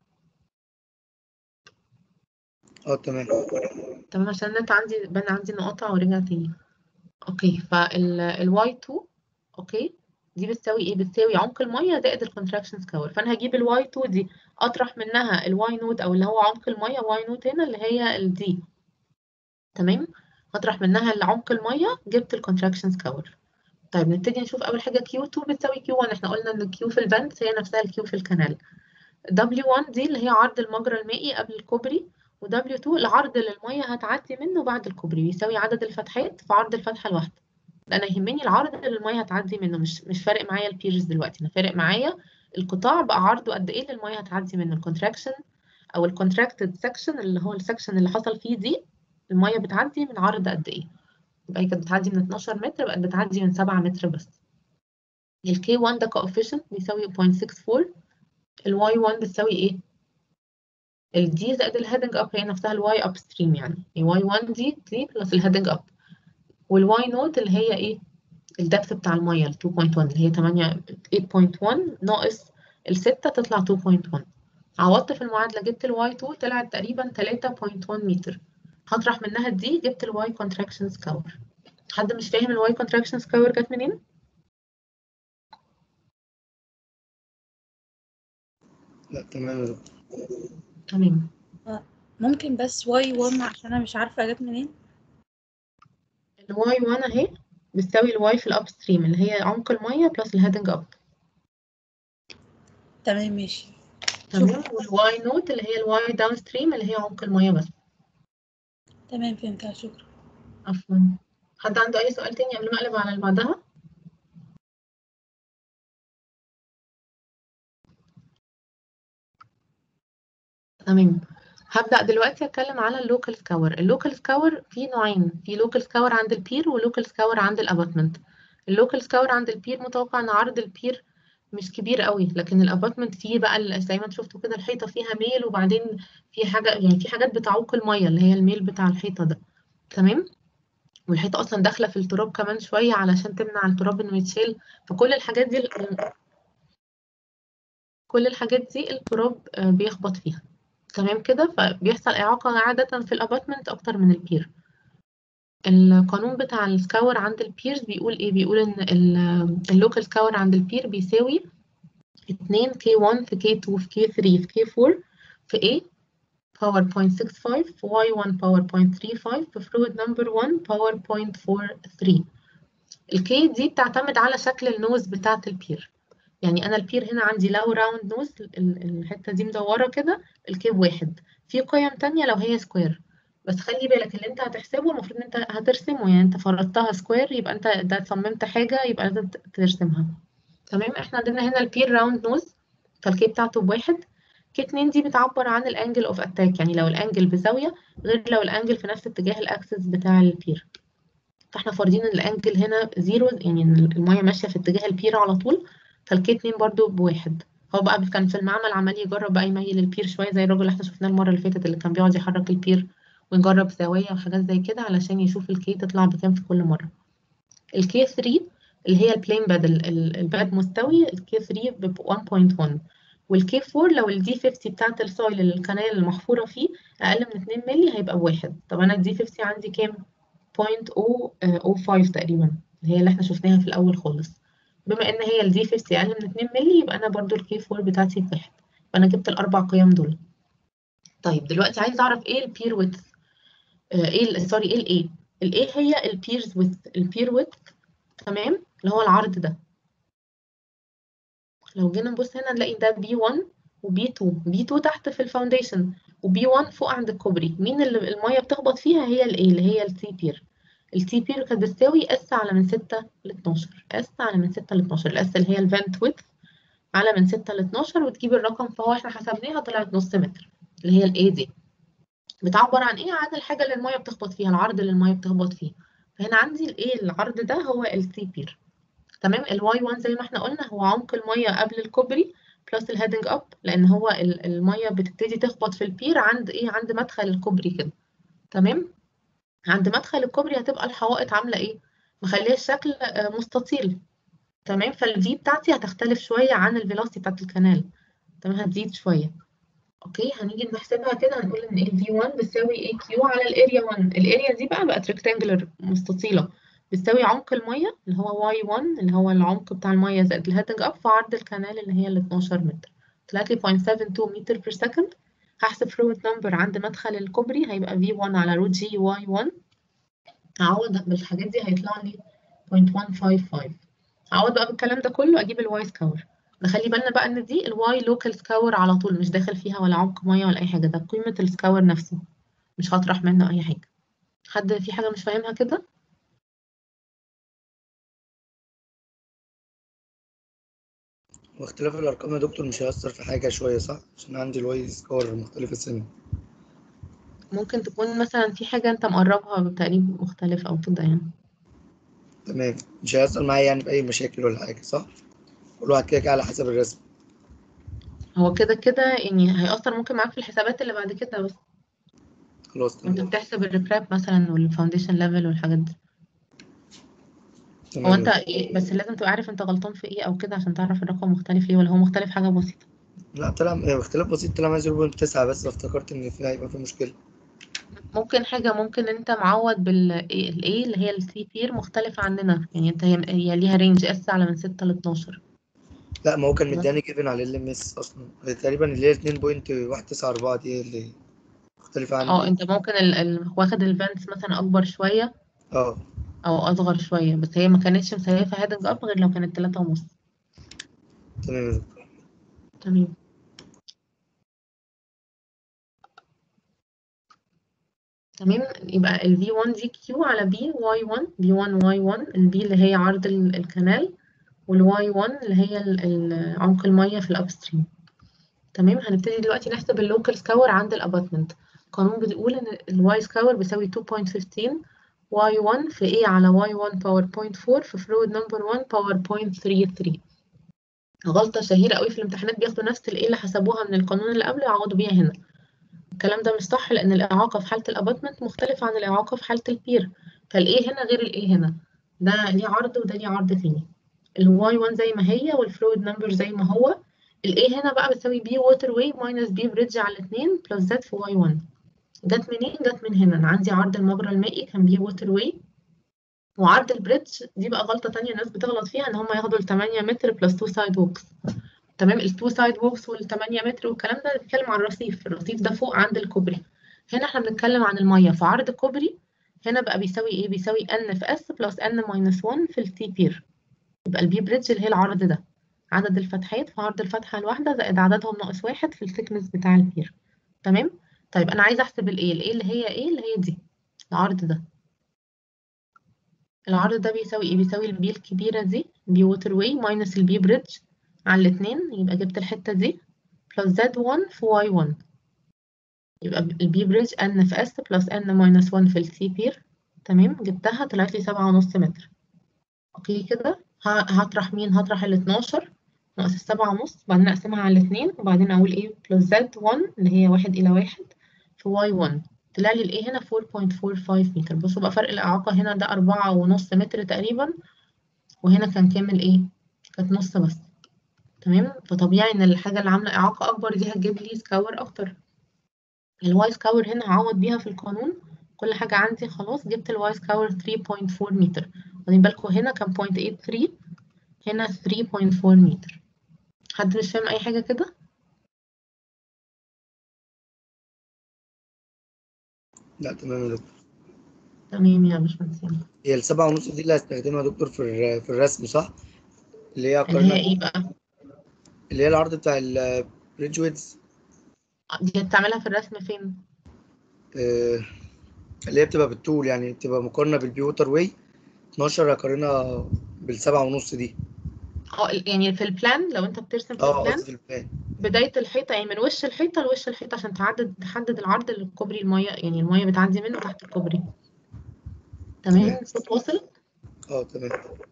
اه تمام تمام عشان النت عندي بان عندي مقاطعة ورجع تاني اوكي فال ال Y2 اوكي دي بتساوي ايه بتساوي عمق المية زائد الكونتراكشن سكور فانا هجيب ال Y2 دي اطرح منها ال Y نوت او اللي هو عمق المية Y نوت هنا اللي هي ال D تمام هطرح منها عمق المية جبت الكونتراكشن سكور طيب نبتدي نشوف اول حاجة Q2 بتساوي Q1 احنا قلنا ان Q في الفنت هي نفسها ال Q في الكنال W1 دي اللي هي عرض المجرى المائي قبل الكوبري و W2 العرض اللي المية هتعدي منه بعد الكوبري بيساوي عدد الفتحات في عرض الفتحة الواحدة انا يهمني العرض اللي المية هتعدي منه مش مش فارق معايا البيرز دلوقتي انا فارق معايا القطاع بقى عرضه قد ايه اللي المية هتعدي منه الكونتراكشن او الكونتراكتد سكشن اللي هو السكشن اللي حصل فيه دي المية بتعدي من عرض قد ايه يبقى هي كانت بتعدي من 12 متر بقت بتعدي من 7 متر بس ال K1 ده coefficient بيساوي 0.64 ال Y1 بتساوي ايه ال D زائد ال heading up هي نفسها ال Y upstream يعني ال Y1 دي دي بلس ال heading up وال Y نوت اللي هي ايه الدبث بتاع المية ال 2.1 اللي هي 8 8.1 ناقص ال 6 تطلع 2.1 عوضت في المعادلة جبت ال Y2 طلعت تقريبا 3.1 متر هطرح منها دي جبت ال Y contraction scour حد مش فاهم ال Y contraction scour جت منين؟ لا تمام يا دكتور تمام ممكن بس واي 1 عشان انا مش عارفه جت منين ال Y1 اهي بتساوي ال Y في الاب ستريم اللي هي عمق المية بلس الهيدنج اب تمام ماشي تمام وال Y نوت اللي هي ال Y داون ستريم اللي هي عمق المية بس تمام فهمتها شكرا عفوا حد عنده أي سؤال تاني قبل ما أقلب على اللي بعدها؟ تمام هبدأ دلوقتي أتكلم على اللوكال سكاور اللوكال سكاور في نوعين في لوكال سكاور عند البير ولوكال سكاور عند الاباتمنت اللوكال سكاور عند البير متوقع ان عرض البير مش كبير قوي لكن الاباتمنت فيه بقى ال- زي ما انتوا شفتوا كده الحيطه فيها ميل وبعدين في حاجه يعني في حاجات بتعوق الميه اللي هي الميل بتاع الحيطه ده تمام والحيطه اصلا داخله في التراب كمان شويه علشان تمنع التراب انه يتشيل فكل الحاجات دي ال- كل الحاجات دي التراب آه، بيخبط فيها تمام كده فبيحصل إعاقة عادة في الأباتمنت أكتر من البير القانون بتاع السكاور عند البيرز بيقول إيه بيقول إن اللوكال سكاور عند البير بيساوي 2 K1 في K2 في K3 في K4 في A باور 0.65 في Y1 باور 0.35 في فلويد نمبر 1 باور 0.43 الكي دي بتعتمد على شكل النوز بتاعة البير يعني انا البير هنا عندي لو راوند نوز الحته دي مدوره كده الكيب واحد في قيم تانية لو هي سكوير بس خلي بالك اللي انت هتحسبه المفروض ان انت هترسمه يعني انت فرضتها سكوير يبقى انت ده صممت حاجه يبقى لازم ترسمها تمام احنا عندنا هنا البير راوند نوز فالكي بتاعته بواحد كي اتنين دي بتعبر عن الانجل اوف اتاك يعني لو الانجل بزاويه غير لو الانجل في نفس اتجاه الاكسس بتاع البير فاحنا فارضين ان الانجل هنا زيرو يعني إن الميه ماشيه في اتجاه البير على طول فالكي اتنين برضو بواحد هو بقى كان في المعمل عمال يجرب بقى يميل البير شويه زي الراجل اللي احنا شفناه المره اللي فاتت اللي كان بيقعد يحرك البير ويجرب زوايا وحاجات زي كده علشان يشوف الكي تطلع بكام في كل مره الكي 3 اللي هي البلين باد الباد مستوي الكي 3 ب 1.1 والكي 4 لو الدي 50 بتاعت السويل اللي القناه المحفوره فيه اقل من 2 مللي هيبقى بواحد طب انا الدي 50 عندي كام 0.005 تقريبا اللي هي اللي احنا شفناها في الاول خالص بما ان هي الدي 50 اقل من 2 مللي يبقى انا برضو الكي 4 بتاعتي بواحد فانا جبت الاربع قيم دول طيب دلوقتي عايز اعرف ايه البير ويدث ايه سوري ايه الايه الايه هي البيرز ويدث البير ويدث تمام اللي هو العرض ده لو جينا نبص هنا نلاقي ده بي 1 وبي 2 بي 2 تحت في الفاونديشن وبي 1 فوق عند الكوبري مين اللي الميه بتخبط فيها هي الايه اللي هي السي بير التي بير كانت بتساوي اس على من 6 ل 12 اس على من 6 ل 12 الاس اللي هي الفنت ويدث على من 6 ل 12 وتجيب الرقم فهو احنا حسبناها طلعت نص متر اللي هي الاي دي بتعبر عن ايه عن الحاجه اللي الميه بتخبط فيها العرض اللي الميه بتخبط فيه فهنا عندي الايه العرض ده هو التي بير تمام الواي 1 زي ما احنا قلنا هو عمق الميه قبل الكوبري بلس الهيدنج اب لان هو ال- الميه بتبتدي تخبط في البير عند ايه عند مدخل الكوبري كده تمام عند مدخل الكوبري هتبقى الحوائط عامله ايه مخليه الشكل آه، مستطيل تمام فالفي بتاعتي هتختلف شويه عن الفيلوسيتي بتاعت الكنال تمام هتزيد شويه اوكي هنيجي نحسبها كده هنقول ان ال V1 بتساوي ايه كيو على الاريا 1 الاريا دي بقى بقت ريكتانجلر مستطيلة بتساوي عمق المية اللي هو Y1 اللي هو العمق بتاع المية زائد الهيدنج اب في عرض الكنال اللي هي ال 12 متر طلعت لي 0.72 متر بير سكند هحسب فلويد نمبر عند مدخل الكوبري هيبقى V1 على روت جي Y1 هعوض بالحاجات دي هيطلع لي 0.155 هعوض بقى بالكلام ده كله اجيب الواي سكور نخلي بالنا بقى ان دي الواي لوكال سكور على طول مش داخل فيها ولا عمق ميه ولا اي حاجه ده قيمه السكور نفسه مش هطرح منه اي حاجه حد في حاجه مش فاهمها كده واختلاف الارقام يا دكتور مش هيأثر في حاجه شويه صح عشان عندي الواي سكور مختلفه سنه ممكن تكون مثلا في حاجه انت مقربها بتقريب مختلف او كده يعني تمام مش هيحصل معايا يعني بأي مشاكل ولا حاجة صح؟ كل واحد كده كده على حسب الرسم هو كده كده يعني هيأثر ممكن معاك في الحسابات اللي بعد كده بس خلاص وانت تمام بتحسب الريبراب مثلا والفاونديشن ليفل والحاجات دي هو تمام انت إيه بس لازم تبقى عارف انت غلطان في ايه او كده عشان تعرف الرقم مختلف ليه ولا هو مختلف حاجه بسيطه لا طلع هو اختلاف بسيط طلع معايا 0.9 بس افتكرت إن في هيبقى في مشكلة ممكن حاجة ممكن انت معوض بال A ال A اللي هي السي بير مختلفة عننا يعني انت هي هي ليها رينج اس على من 6 ل 12 لا ما هو كان بس. مدياني جيفن على ال ام اس أصلا هي تقريبا اللي هي 2.194 دي اللي مختلفة اه عندي انت ممكن ال... ال... واخد الفانس مثلا اكبر شوية اه او اصغر شوية بس هي ما كانتش مسيفة هيدنج اب غير لو كانت 3 ونص تمام يا دكتور تمام تمام يبقى ال V1 دي Q على B Y1 B1 Y1 ال B اللي هي عرض ال- الكنال وال Y1 اللي هي ال- ال- عمق المية في الأبستريم تمام هنبتدي دلوقتي نحسب اللوكال سكور عند الاباتمنت القانون بيقول ان الواي سكور بيساوي 2.15 واي 1 في A على واي 1 باور 0.4 في فلويد نمبر 1 باور 0.33 غلطة شهيرة قوي في الامتحانات بياخدوا نفس الايه اللي حسبوها من القانون اللي قبله يعوضوا بيها هنا الكلام ده مش صح لان الاعاقة في حالة الاباتمنت مختلفة عن الاعاقة في حالة البير فالايه هنا غير الايه هنا ده ليه عرض وده ليه عرض تاني الواي 1 زي ما هي والفلويد نمبر زي ما هو الايه هنا بقى بتساوي بي ووتر واي ماينس بي بريدج على 2 بلس زد في واي 1 جت منين جت من هنا انا عندي عرض المجرى المائي كان بي ووتر واي وعرض البريدج دي بقى غلطة تانية الناس بتغلط فيها ان هم ياخدوا ال 8 متر بلس 2 سايد ووكس تمام ال 2 سايد ووكس وال 8 متر والكلام ده بيتكلم عن الرصيف الرصيف ده فوق عند الكوبري هنا احنا بنتكلم عن المية فعرض الكوبري هنا بقى بيساوي ايه بيساوي ان في اس بلس ان ماينس 1 في التي بير يبقى البي بريدج اللي هي العرض ده عدد الفتحات في عرض الفتحة الواحدة زائد عددهم ناقص واحد في الثيكنس بتاع البير تمام طيب انا عايزه احسب الايه الايه اللي هي ايه اللي هي دي العرض ده العرض ده بيساوي ايه بيساوي البي الكبيره دي بي ووتر واي ماينس البي بريدج على الاتنين يبقى جبت الحته دي بلس زد 1 في واي 1 يبقى البي بريدج ان في اس بلس ان ماينس 1 في السي بير تمام جبتها طلعت لي سبعة ونص متر اوكي كده ه- هطرح مين هطرح ال 12 ناقص السبعة ونص بعدين اقسمها على الاتنين وبعدين اقول ايه بلس زد 1 اللي هي واحد الى واحد في واي 1 طلع لي الايه هنا 4.45 متر بصوا بقى فرق الاعاقه هنا ده أربعة ونص متر تقريبا وهنا كان كامل ايه كانت نص بس تمام فطبيعي ان الحاجه اللي عامله اعاقه اكبر دي هتجيب لي سكور اكتر الواي سكور هنا هعوض بيها في القانون كل حاجه عندي خلاص جبت الواي سكور 3.4 متر واخدين بالكم هنا كان 0.83 هنا 3.4 متر حد مش فاهم اي حاجه كده لا تمام يا دكتور تمام يا باشمهندس يلا. هي السبعة ونص دي اللي هستخدمها يا دكتور في الر- في الرسم صح؟ اللي هي اللي هي قارنة ايه بقى اللي هي العرض بتاع البريدج ويدز دي هتعملها في الرسم فين آه، اللي هي بتبقى بالطول يعني بتبقى مقارنة بالبي ووتر واي 12 هقارنها بالسبعة ونص دي اه ال- يعني في البلان لو انت بترسم في اه البلان قصدي في البلان بداية الحيطة يعني من وش الحيطة لوش الحيطة عشان تعدد تحدد العرض اللي الكوبري المية يعني المية بتعدي منه تحت الكوبري تمام تمام. الصوت واصل اه تمام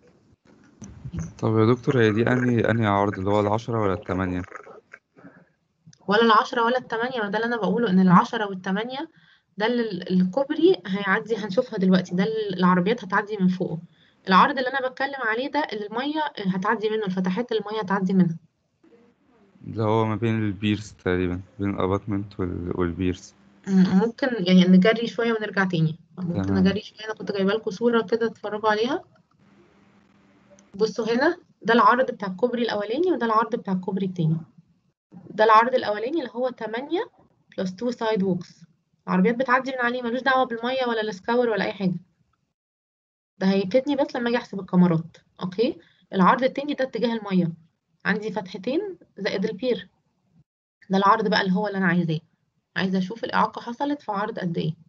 طب يا دكتور هي دي أنهي أنهي عرض اللي هو العشرة ولا التمانية؟ ولا العشرة ولا التمانية ما ده اللي أنا بقوله إن العشرة والتمانية ده اللي ال- الكوبري هيعدي هنشوفها دلوقتي ده اللي العربيات هتعدي من فوقه العرض اللي أنا بتكلم عليه ده اللي المية هتعدي منه الفتحات اللي المية هتعدي منها اللي هو ما بين البيرس تقريبا بين الأباتمنت وال... والبيرس م- ممكن يعني نجري شوية ونرجع تاني ممكن تمام. نجري شوية أنا كنت جايبة لكم صورة كده تتفرجوا عليها بصوا هنا ده العرض بتاع الكوبري الأولاني وده العرض بتاع الكوبري التاني ده العرض الأولاني اللي هو 8 بلس 2 سايد ووكس العربيات بتعدي من عليه ملوش دعوة بالمية ولا السكاور ولا أي حاجة ده هيفيدني بس لما أجي أحسب الكاميرات أوكي العرض التاني ده اتجاه المية عندي فتحتين زائد البير ده العرض بقى اللي هو اللي أنا عايزاه عايزة أشوف الإعاقة حصلت في عرض قد إيه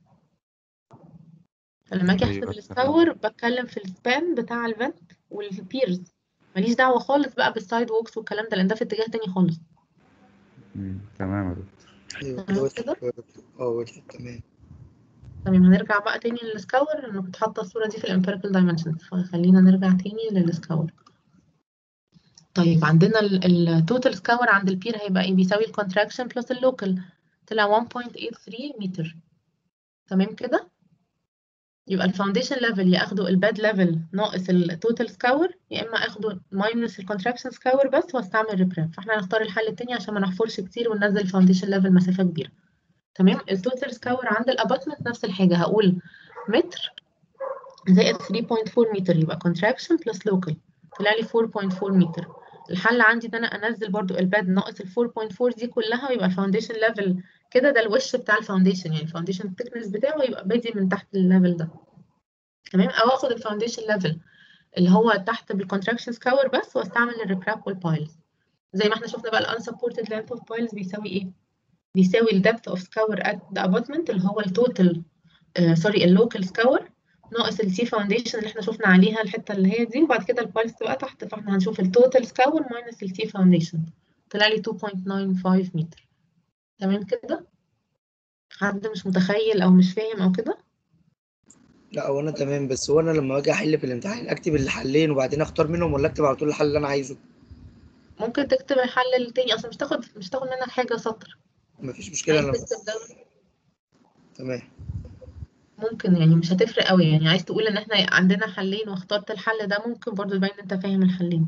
فلما أجي أحسب أيوة، السكاور بتكلم في السبان بتاع الفنت والبيرز ماليش دعوة خالص بقى بالسايد ووكس والكلام ده لأن ده في اتجاه تاني خالص مم. تمام يا دكتور ايوه تمام وضحت كده؟ اه وضحت تمام تمام هنرجع بقى تاني للسكاور انا كنت حاطه الصوره دي في الامبيريكال دايمنشنز فخلينا نرجع تاني للسكاور طيب عندنا التوتال سكاور عند البير هيبقى ايه بيساوي الكونتراكشن بلس اللوكال طلع 1.83 متر تمام كده يبقى الفاونديشن ليفل يا اخده الباد ليفل ناقص التوتال سكاور يا اما اخده ماينس الكونتراكشن سكاور بس واستعمل ريبريب فاحنا هنختار الحل التاني عشان ما نحفرش كتير وننزل الفاونديشن ليفل مسافه كبيره تمام التوتال سكاور عند الاباتمنت نفس الحاجه هقول متر زائد 3.4 متر يبقى contraction plus local طلع لي 4.4 متر الحل عندي ان انا انزل برضو الباد ناقص ال 4.4 دي كلها ويبقى الفاونديشن ليفل كده ده الوش بتاع الفاونديشن يعني الفاونديشن الثيكنس بتاعه يبقى بادي من تحت الليفل ده تمام او اخد الفاونديشن ليفل اللي هو تحت بالكونتراكشن سكاور بس واستعمل الريبراب والبايلز زي ما احنا شفنا بقى الانسبورتد لينث اوف بايلز بيساوي ايه بيساوي الدبث اوف سكاور ات ذا abutment اللي هو التوتال سوري اللوكال سكاور ناقص السي فاونديشن اللي احنا شفنا عليها الحته اللي هي دي وبعد كده البايلز تبقى تحت فاحنا هنشوف التوتال سكاور ماينس السي فاونديشن طلع لي 2.95 متر تمام كده حد مش متخيل او مش فاهم او كده لا هو انا تمام بس هو انا لما اجي احل في الامتحان اكتب الحلين وبعدين اختار منهم ولا اكتب على طول الحل اللي انا عايزه ممكن تكتب الحل التاني اصلا مش تاخد مش تاخد منك حاجه سطر مفيش مشكله عايز انا تكتب ده تمام ممكن يعني مش هتفرق قوي يعني عايز تقول ان احنا عندنا حلين واخترت الحل ده ممكن برضو يبين انت فاهم الحلين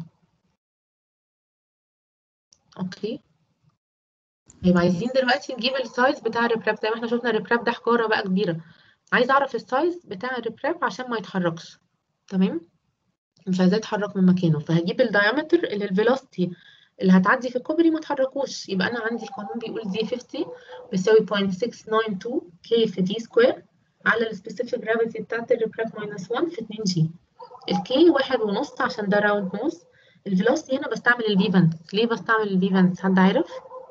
اوكي يبقى عايزين دلوقتي نجيب السايز بتاع الريبراب زي ما احنا شفنا الريبراب ده حجاره بقى كبيره عايز اعرف السايز بتاع الريبراب عشان ما يتحركش تمام مش عايزاه يتحرك من مكانه فهجيب الدايمتر اللي الفيلوسيتي اللي هتعدي في الكوبري ما تحركوش يبقى انا عندي القانون بيقول دي 50 بيساوي 0.692 كي في دي سكوير على السبيسيفيك جرافيتي بتاعت الريبراب ماينس 1 في 2 جي الكي واحد ونص عشان ده راوند نوز الفيلوسيتي هنا بستعمل الفيفنس ليه بستعمل الفيفنس حد عارف؟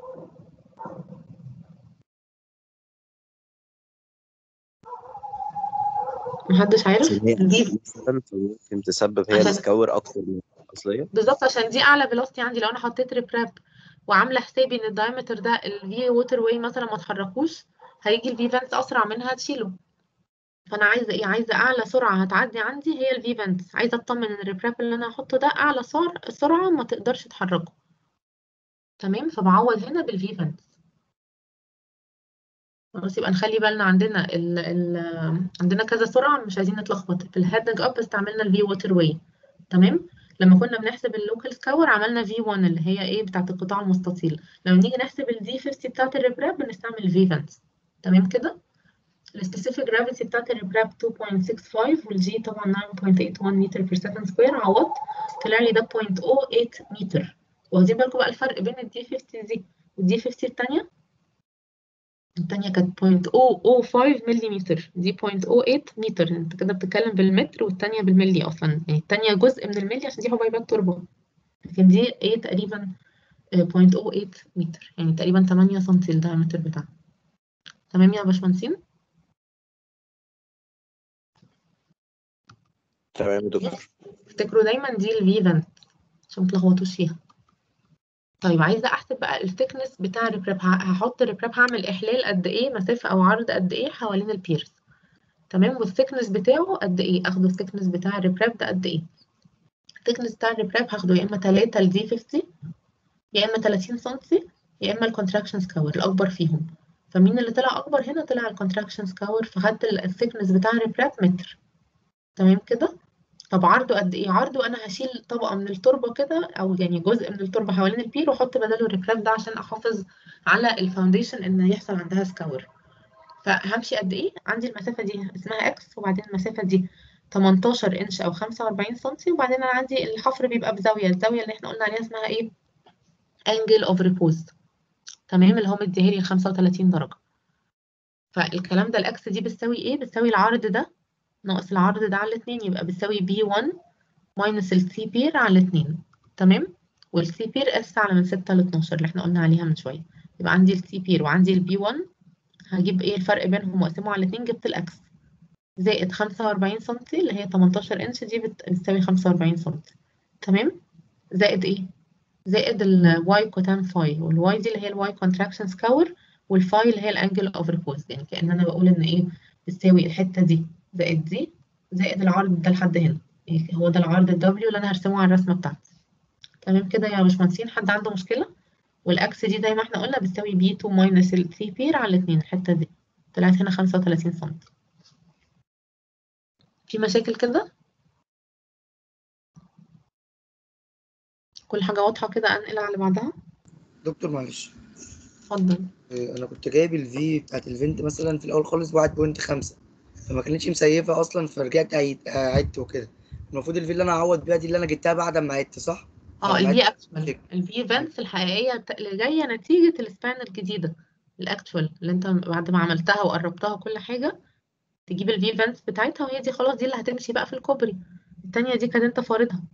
محدش عارف؟ عشان هي الفيف مثلا فممكن تسبب هي عشان- السكور اكتر من الاصليه بالظبط عشان دي اعلى فيلوسيتي عندي لو انا حطيت ريبراب وعامله حسابي ان الدايمتر ده الفي ووتر واي مثلا ما اتحركوش هيجي الفي فانس اسرع منها تشيله فانا عايزه ايه عايزه اعلى سرعه هتعدي عندي هي الفي فانس عايزه اطمن ان الريبراب اللي انا هحطه ده اعلى سر- سرعه ما تقدرش تحركه تمام فبعوض هنا بالفي فانس خلاص يبقى نخلي بالنا عندنا ال ال عندنا كذا سرعه مش عايزين نتلخبط في الهيدنج اب استعملنا الفي ووتر واي تمام لما كنا بنحسب اللوكال سكاور عملنا في 1 اللي هي ايه بتاعت القطاع المستطيل لما نيجي نحسب الدي 50 بتاعت الريبراب بنستعمل الفي فانس تمام كده السبيسيفيك جرافيتي بتاعت الريبراب 2.65 والجي طبعا 9.81 متر بير سكند سكوير عوضت طلع لي ده 0.08 متر واخدين بالكم بقى الفرق بين الدي 50 دي والدي 50 الثانيه الثانيه كانت 0.005 ملم دي 0.08 متر انت كده بتتكلم بالمتر والثانيه بالملي اصلا يعني الثانيه جزء من الملي عشان دي حبيبات تربه لكن دي ايه تقريبا آه، 0.08 متر يعني تقريبا 8 سم الدايمتر بتاعها تمام يا باشمهندسين تمام يا دكتور افتكروا دايما دي الفي فنت عشان متلخبطوش فيها طيب عايزه احسب بقى الثيكنس بتاع الريبراب هحط الريبراب هعمل احلال قد ايه مسافه او عرض قد ايه حوالين البيرس تمام والثيكنس بتاعه قد ايه اخده الثيكنس بتاع الريبراب ده قد ايه الثيكنس بتاع الريبراب هاخده يا اما 3 لدي 50 يا اما 30 سم يا اما الكونتراكشن سكور الاكبر فيهم فمين اللي طلع اكبر هنا طلع الكونتراكشن سكور فخدت الثيكنس بتاع الريبراب متر تمام كده طب عرضه قد ايه عرضه انا هشيل طبقه من التربه كده او يعني جزء من التربه حوالين البير واحط بداله الريبراب ده عشان احافظ على الفاونديشن ان يحصل عندها سكور فهمشي قد ايه عندي المسافه دي اسمها اكس وبعدين المسافه دي 18 انش او 45 سم وبعدين انا عندي الحفر بيبقى بزاويه الزاويه اللي احنا قلنا عليها اسمها ايه انجل اوف ريبوز تمام اللي هو مديها لي 35 درجه فالكلام ده الاكس دي بتساوي ايه بتساوي العرض ده ناقص العرض ده على الاتنين يبقى بتساوي بي 1 ماينس السي بير على الاتنين تمام والسي بير اس على من 6 ل 12 اللي احنا قلنا عليها من شويه يبقى عندي السي بير وعندي البي 1 هجيب ايه الفرق بينهم واقسمه على الاتنين جبت الاكس زائد 45 سم اللي هي 18 انش دي بت- بتساوي 45 سم تمام زائد ايه زائد الواي كوتان فاي والواي دي اللي هي الواي كونتراكشن سكور والفاي اللي هي الانجل اوف ريبوز يعني كأن انا بقول ان ايه بتساوي الحته دي زائد دي زائد العرض ده لحد هنا إيه هو ده العرض الدبليو اللي انا هرسمه على الرسمه بتاعتي تمام كده يا باشمهندسين حد عنده مشكله والاكس دي زي ما احنا قلنا بتساوي بي 2 ماينس السي بير على الاتنين الحته دي طلعت هنا 35 سم في مشاكل كده كل حاجه واضحه كده انقل على بعضها دكتور معلش اتفضل إيه، انا كنت جايب الفي بتاعت الفنت مثلا في الاول خالص ب 1.5 فما كانتش مسيفه اصلا فرجعت عيد- عدت وكده المفروض الفي اللي انا اعوض بيها دي اللي انا جبتها بعد ما عدت صح؟ اه أنا الفي عدت اكتوال فكرة. الفي ايفنتس الحقيقيه بتا- اللي جايه نتيجه السبان الجديده الاكتوال اللي انت بعد ما عملتها وقربتها كل حاجه تجيب الفي ايفنتس بتاعتها وهي دي خلاص دي اللي هتمشي بقى في الكوبري التانية دي كانت انت فارضها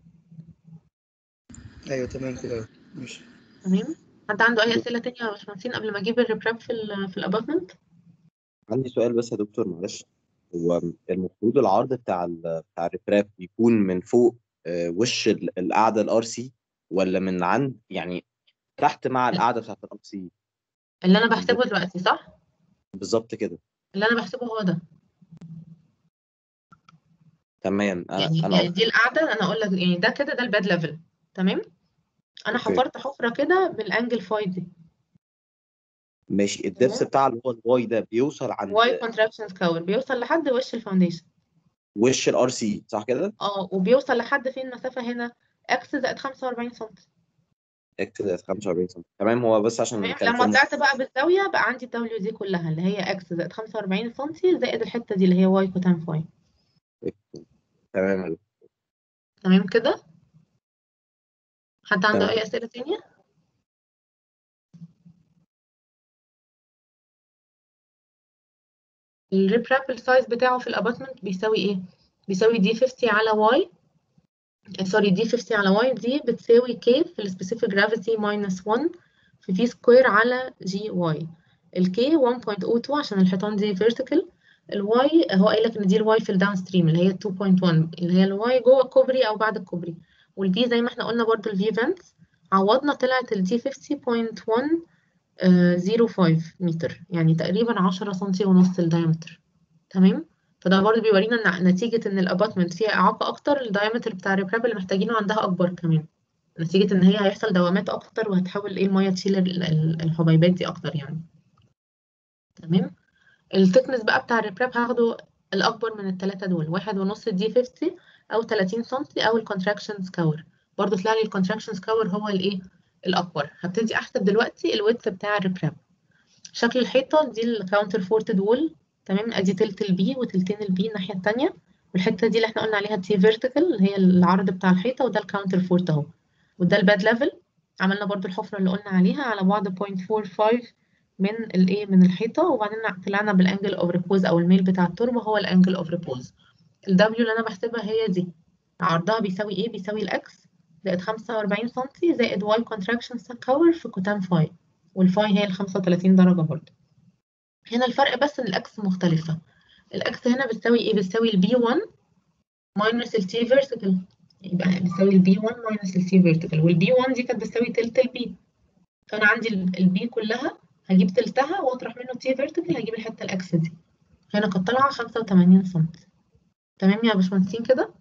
ايوه تمام كده ماشي تمام حد عنده اي اسئله تانية يا باشمهندسين قبل ما اجيب الريبراب في ال في الابارتمنت عندي سؤال بس يا دكتور معلش هو المفروض العرض بتاع ال بتاع الريبراب يكون من فوق آه، وش ال- القاعده الار سي ولا من عند يعني تحت مع القاعده بتاعت الار سي اللي انا بحسبه دلوقتي صح بالظبط كده اللي انا بحسبه هو ده تمام انا يعني انا يعني قصدي دي القاعده انا اقول لك يعني ده كده ده الباد ليفل تمام انا اوكي حفرت حفره كده بالانجل فاي دي ماشي الدبس تمام بتاع اللي هو الواي ده بيوصل عند واي كونتراكشن سكور بيوصل لحد وش الفاونديشن وش الار سي صح كده؟ اه وبيوصل لحد فين المسافه هنا اكس زائد 45 سم اكس زائد 45 سم تمام هو بس عشان تمام كان لما في طلعت بقى بالزاويه بقى عندي الدبليو دي كلها اللي هي اكس زائد 45 سم زائد الحته دي اللي هي واي كوتان فاي تمام يا دكتور. تمام كده حد عنده تمام اي اسئله تانية الريب راب السايز بتاعه في الاباتمنت بيساوي ايه بيساوي دي 50 على واي سوري دي 50 على واي دي بتساوي كي في السبيسيفيك جرافيتي ماينس 1 في في سكوير على جي واي الكي 1.02 عشان الحيطان دي فيرتيكال الواي هو قايل لك ان دي الواي في الداون ستريم اللي هي 2.1 اللي هي الواي جوه الكوبري او بعد الكوبري والفي زي ما احنا قلنا برضو الفي فنتس عوضنا طلعت الدي 50.105 متر يعني تقريبا 10 سنتي ونص الدايمتر تمام فده برضو بيورينا ان نتيجة ان الاباتمنت فيها اعاقة اكتر الدايمتر بتاع الريبراب اللي محتاجينه عندها اكبر كمان نتيجة ان هي هيحصل دوامات اكتر وهتحاول ايه المية تشيل ال- ال- الحبيبات دي اكتر يعني تمام الثيكنس بقى بتاع الريبراب هاخده الاكبر من الثلاثة دول واحد ونص دي 50 او 30 سنتي او الكونتراكشن سكور برضو طلع لي الكونتراكشن سكور هو الايه الاكبر هبتدي احسب دلوقتي الويدث بتاع الريبراب شكل الحيطة دي الكاونتر فورتد وول تمام ادي تلت البي وتلتين البي الناحية التانية والحتة دي اللي احنا قلنا عليها تي فيرتيكال اللي هي العرض بتاع الحيطة وده الكاونتر فورت اهو وده الباد ليفل عملنا برضو الحفرة اللي قلنا عليها على بعد 0.45 من الايه من الحيطة وبعدين طلعنا بالانجل اوف ريبوز او الميل بتاع التربة هو الانجل اوف ريبوز الدبليو اللي انا بحسبها هي دي عرضها بيساوي ايه بيساوي الاكس زائد 45 سم زائد واي كونتراكشن سكور في كوتان فاي والفاي هي ال 35 درجة برضو هنا الفرق بس ان الاكس مختلفة الاكس هنا بتساوي ايه بتساوي البي 1 ماينس التي فيرتيكال يبقى بتساوي البي 1 ماينس التي فيرتيكال والبي 1 دي كانت بتساوي تلت البي فانا عندي البي كلها هجيب تلتها واطرح منه التي فيرتيكال هجيب الحته الاكس دي هنا كانت طالعه 85 سم تمام يا باشمهندسين كده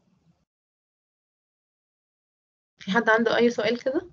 في حد عنده اي سؤال كده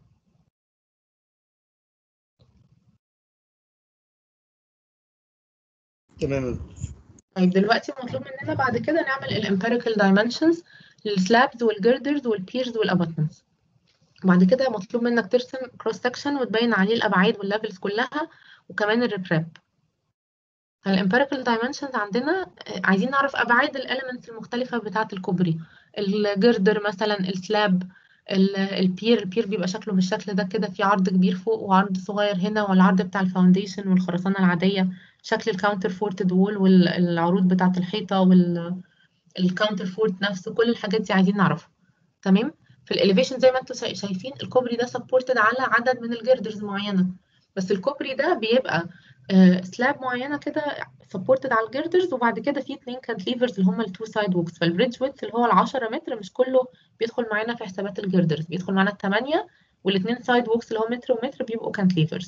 تمام يا دكتور. طيب دلوقتي مطلوب مننا بعد كده نعمل الامبيريكال دايمنشنز للسلابز والجردرز والبيرز والاباتمنتس بعد كده مطلوب منك ترسم كروس سكشن وتبين عليه الابعاد والليفلز كلها وكمان الريبراب فالامبيريكال دايمنشنز عندنا آه، عايزين نعرف ابعاد الاليمنتس المختلفه بتاعه الكوبري الجردر مثلا السلاب ال- البير البير بيبقى شكله بالشكل ده كده في عرض كبير فوق وعرض صغير هنا والعرض بتاع الفاونديشن والخرسانه العاديه شكل الكاونتر فورتد وول والعروض بتاعه الحيطه والكاونتر فورت نفسه كل الحاجات دي عايزين نعرفها تمام في الاليفيشن زي ما انتم شاي- شايفين الكوبري ده سبورتد على عدد من الجردرز معينه بس الكوبري ده بيبقى سلاب معينه كده سبورتد على الجردرز وبعد كده في اتنين كانتليفرز اللي هم التو سايد ووكس فالبريدج ويدث اللي هو ال 10 متر مش كله بيدخل معانا في حسابات الجردرز بيدخل معانا الثمانيه والاثنين سايد ووكس اللي هو متر ومتر بيبقوا كانتليفرز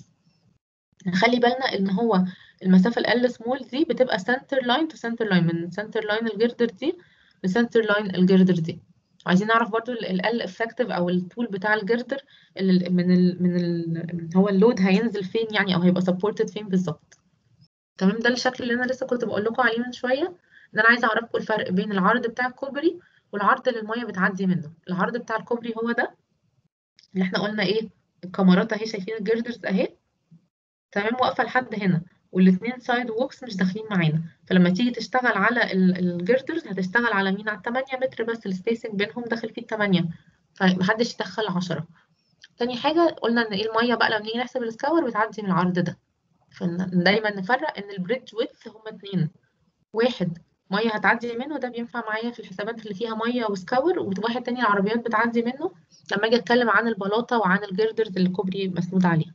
نخلي بالنا ان هو المسافه ال سمول دي بتبقى سنتر لاين تو سنتر لاين من سنتر لاين الجردر دي لسنتر لاين الجردر دي عايزين نعرف برضو ال افكتيف او الطول بتاع الجردر ال- من ال من ال هو اللود هينزل فين يعني او هيبقى سبورتد فين بالظبط تمام ده الشكل اللي انا لسه كنت بقول لكم عليه من شويه ان انا عايزه اعرفكم الفرق بين العرض بتاع الكوبري والعرض اللي الميه بتعدي منه العرض بتاع الكوبري هو ده اللي احنا قلنا ايه الكاميرات اهي شايفين الجردرز اهي تمام واقفه لحد هنا والاثنين سايد ووكس مش داخلين معانا فلما تيجي تشتغل على الجردرز هتشتغل على مين على 8 متر بس السبيسنج بينهم داخل فيه 8 فمحدش يدخل 10 تاني حاجه قلنا ان ايه الميه بقى لما نيجي نحسب السكور بتعدي من العرض ده فدايما نفرق ان البريدج ويدث هما اتنين واحد ميه هتعدي منه ده بينفع معايا في الحسابات اللي فيها ميه وسكور وواحد تاني العربيات بتعدي منه لما اجي اتكلم عن البلاطه وعن الجردرز اللي الكوبري مسنود عليها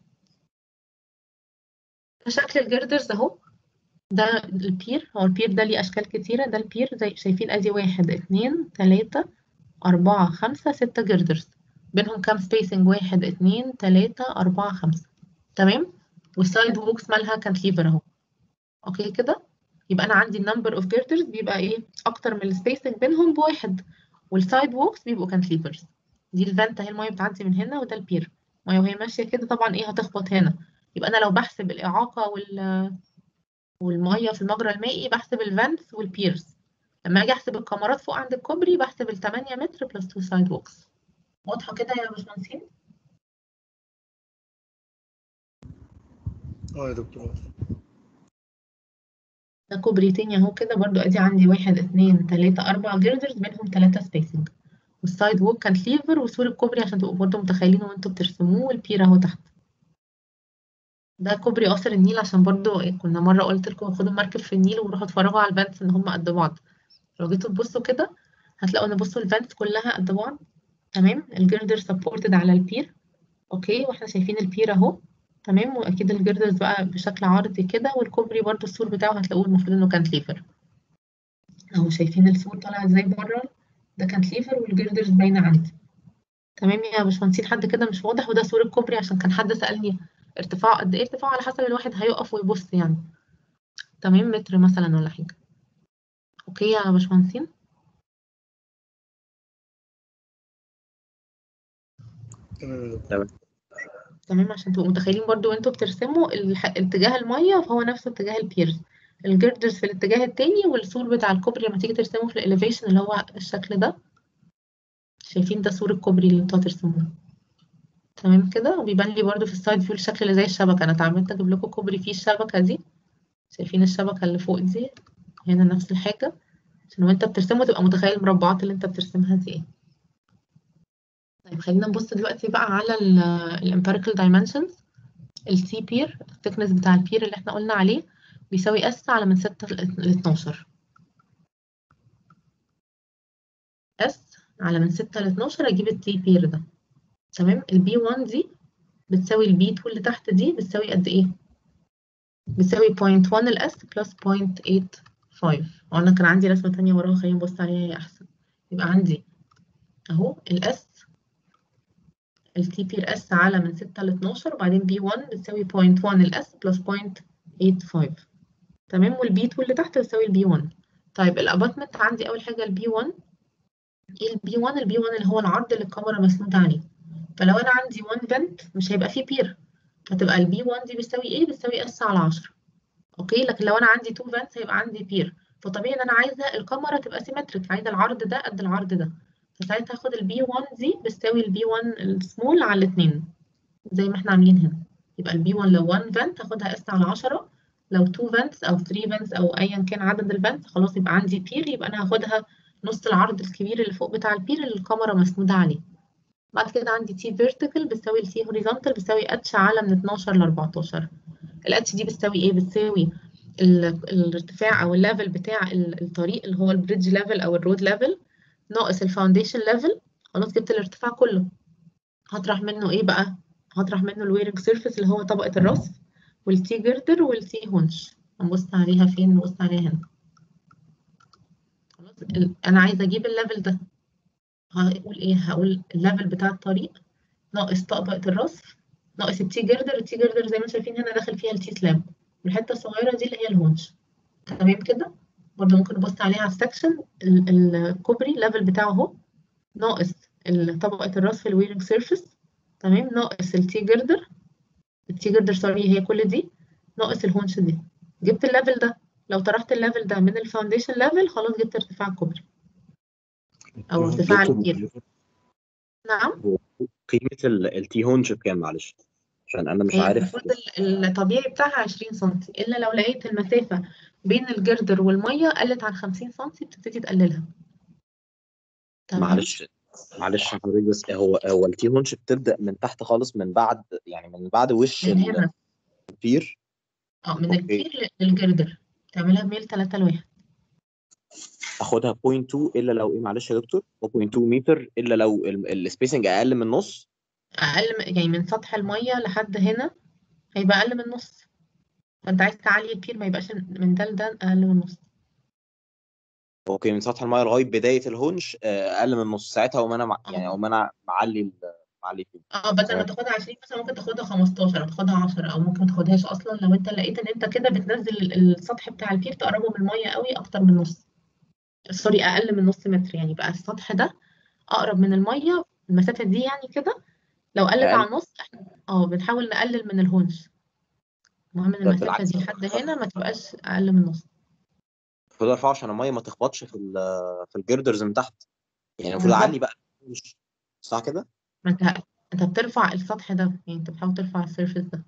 ده شكل الجردرز اهو ده البير هو البير ده ليه اشكال كتيره ده البير زي شايفين ادي واحد اتنين تلاته اربعه خمسه سته جردرز بينهم كام سبيسنج واحد اتنين تلاته اربعه خمسه تمام والسايد ووكس مالها كانتليفر اهو اوكي كده يبقى انا عندي النمبر اوف جيردرز بيبقى ايه اكتر من السبيسنج بينهم بواحد والسايد ووكس بيبقوا كانتليفرز دي الفانت اهي الميه بتعدي من هنا وده البير الميه وهي ماشيه كده طبعا ايه هتخبط هنا يبقى انا لو بحسب الاعاقه وال والميه في المجرى المائي بحسب الفانتس والبيرز لما اجي احسب الكاميرات فوق عند الكوبري بحسب ال 8 متر بلس 2 سايد ووكس واضحه كده يا باشمهندسين اه يا دكتور ده كوبري تاني اهو كده برضو ادي عندي واحد اتنين تلاتة اربع جيردرز بينهم تلاتة سبيسنج والسايد ووك كان ليفر وسور الكوبري عشان تبقوا برضو متخيلين وانتوا بترسموه والبير اهو تحت ده كوبري قصر النيل عشان برضو إيه، كنا مرة قلت لكم خدوا مركب في النيل وروحوا اتفرجوا على الفانتس ان هم قد بعض لو جيتوا تبصوا كده هتلاقوا ان بصوا الفانتس كلها قد بعض تمام الجردر سبورتد على البير اوكي واحنا شايفين البير اهو تمام واكيد الجردرز بقى بشكل عرضي كده والكوبري برضو السور بتاعه هتلاقوه المفروض انه كانتليفر اهو شايفين السور طالع ازاي بره ده كانتليفر والجردرز باينه عندي تمام يا باشمهندسين حد كده مش واضح وده سور الكوبري عشان كان حد سألني ارتفاعه قد ايه ارتفاعه على حسب الواحد هيقف ويبص يعني تمام متر مثلا ولا حاجه اوكي يا باشمهندسين تمام يا دكتور تمام عشان تبقوا متخيلين برضو وانتوا بترسموا الح... اتجاه الميه فهو نفسه اتجاه البيرز الجردرز في الاتجاه التاني والسور بتاع الكوبري لما تيجي ترسمه في الاليفيشن اللي هو الشكل ده شايفين ده سور الكوبري اللي انتوا هترسموه تمام كده وبيبان لي برضو في السايد فيو الشكل اللي زي الشبكه انا اتعمدت اجيب لكم كوبري فيه الشبكه دي شايفين الشبكه اللي فوق دي هنا نفس الحاجه عشان وانت بترسمه تبقى متخيل المربعات اللي انت بترسمها دي ايه طيب خلينا نبص دلوقتي بقى على الامبيريكال دايمنشنز السي بير الثيكنس بتاع البير اللي احنا قلنا عليه بيساوي اس على من 6 ل 12 اس على من 6 ل 12 اجيب التي بير ده تمام البي 1 دي بتساوي البي 2 اللي تحت دي بتساوي قد ايه بتساوي 0.1 الاس بلس 0.85 وانا كان عندي رسمه تانية وراها خلينا نبص عليها هي احسن يبقى عندي اهو الاس التي بير اس على من 6 ل 12 وبعدين بي 1 بتساوي 0.1 الاس بلس 0.85 تمام والبي 2 اللي تحت بتساوي البي 1 طيب الاباتمنت عندي اول حاجه البي 1 ايه البي 1 البي 1 اللي هو العرض اللي الكاميرا مسنوده عليه فلو انا عندي 1 فنت مش هيبقى فيه بير فتبقى البي 1 دي بتساوي ايه بتساوي اس على 10 اوكي لكن لو انا عندي 2 فنتس هيبقى عندي بير فطبيعي ان انا عايزه الكاميرا تبقى سيمتريك عايزه العرض ده قد العرض ده فساعتها هاخد البي 1 دي بتساوي البي 1 السمول على الاثنين زي ما احنا عاملين هنا يبقى البي 1 لو 1 فنت هاخدها اس على 10 لو 2 فنتس او 3 فنتس او ايا كان عدد الفنتس خلاص يبقى عندي بير يبقى انا هاخدها نص العرض الكبير اللي فوق بتاع البير اللي الكاميرا مسنوده عليه بعد كده عندي تي فيرتيكال بتساوي التي هوريزونتال بتساوي اتش على من 12 ل 14 الاتش دي بتساوي ايه بتساوي الارتفاع او الليفل بتاع الطريق اللي هو البريدج ليفل او الرود ليفل ناقص الفاونديشن ليفل خلاص جبت الارتفاع كله هطرح منه ايه بقى هطرح منه الويرنج سيرفيس اللي هو طبقه الرصف والتي جردر والتي هونش هنبص عليها فين نبص عليها هنا خلاص انا عايزه اجيب الليفل ده هقول ايه هقول الليفل بتاع الطريق ناقص طبقه الرصف ناقص التي جردر التي جردر زي ما شايفين هنا داخل فيها التي سلاب والحته الصغيره دي اللي هي الهونش تمام كده برضه ممكن نبص عليها على السكشن الكوبري الليفل بتاعه اهو ناقص طبقه الرصف الويرنج سيرفيس تمام ناقص التي جردر التي جردر سوري هي كل دي ناقص الهونش دي جبت الليفل ده لو طرحت الليفل ده من الفاونديشن ليفل خلاص جبت ارتفاع الكوبري او ارتفاع البير نعم قيمه التي هونش بكام معلش عشان انا مش هي عارف المفروض ال- الطبيعي بتاعها 20 سم الا لو لقيت المسافه بين الجردر والميه قلت عن 50 سم بتبتدي تقللها تمام معلش معلش حضرتك بس هو هو التي هونش بتبدا من تحت خالص من بعد يعني من بعد وش من هنا البير اه من اوكي البير للجردر تعملها بميل 3 لواحد اخدها 0.2 الا لو ايه معلش يا دكتور 0.2 متر الا لو السبيسنج اقل من نص اقل من- يعني من سطح الميه لحد هنا هيبقى اقل من نص فانت عايز تعلي البير ما يبقاش من ده لده اقل من نص اوكي من سطح المايه لغايه بدايه الهونش آه، اقل من نص ساعتها اقوم انا مع... يعني اقوم انا معلي ال- معلي فيه اه بدل ما تمام تاخدها 20 مثلا ممكن تاخدها 15 او تاخدها 10 او ممكن ما تاخدهاش اصلا لو انت لقيت ان انت كده بتنزل ال- السطح بتاع البير تقربه من الميه قوي اكتر من نص سوري اقل من نص متر يعني بقى السطح ده اقرب من الميه المسافه دي يعني كده لو قلت اقل على النص احنا اه بنحاول نقلل من الهونش المهم ان ده المسافه بالعكس دي لحد هنا ما تبقاش اقل من نص المفروض ارفعه عشان المايه ما تخبطش في ال... في الجردرز من تحت يعني المفروض اعلي بالظبط بقى الهونش صح كده؟ ما انت انت بترفع السطح ده يعني انت بتحاول ترفع السيرفيس ده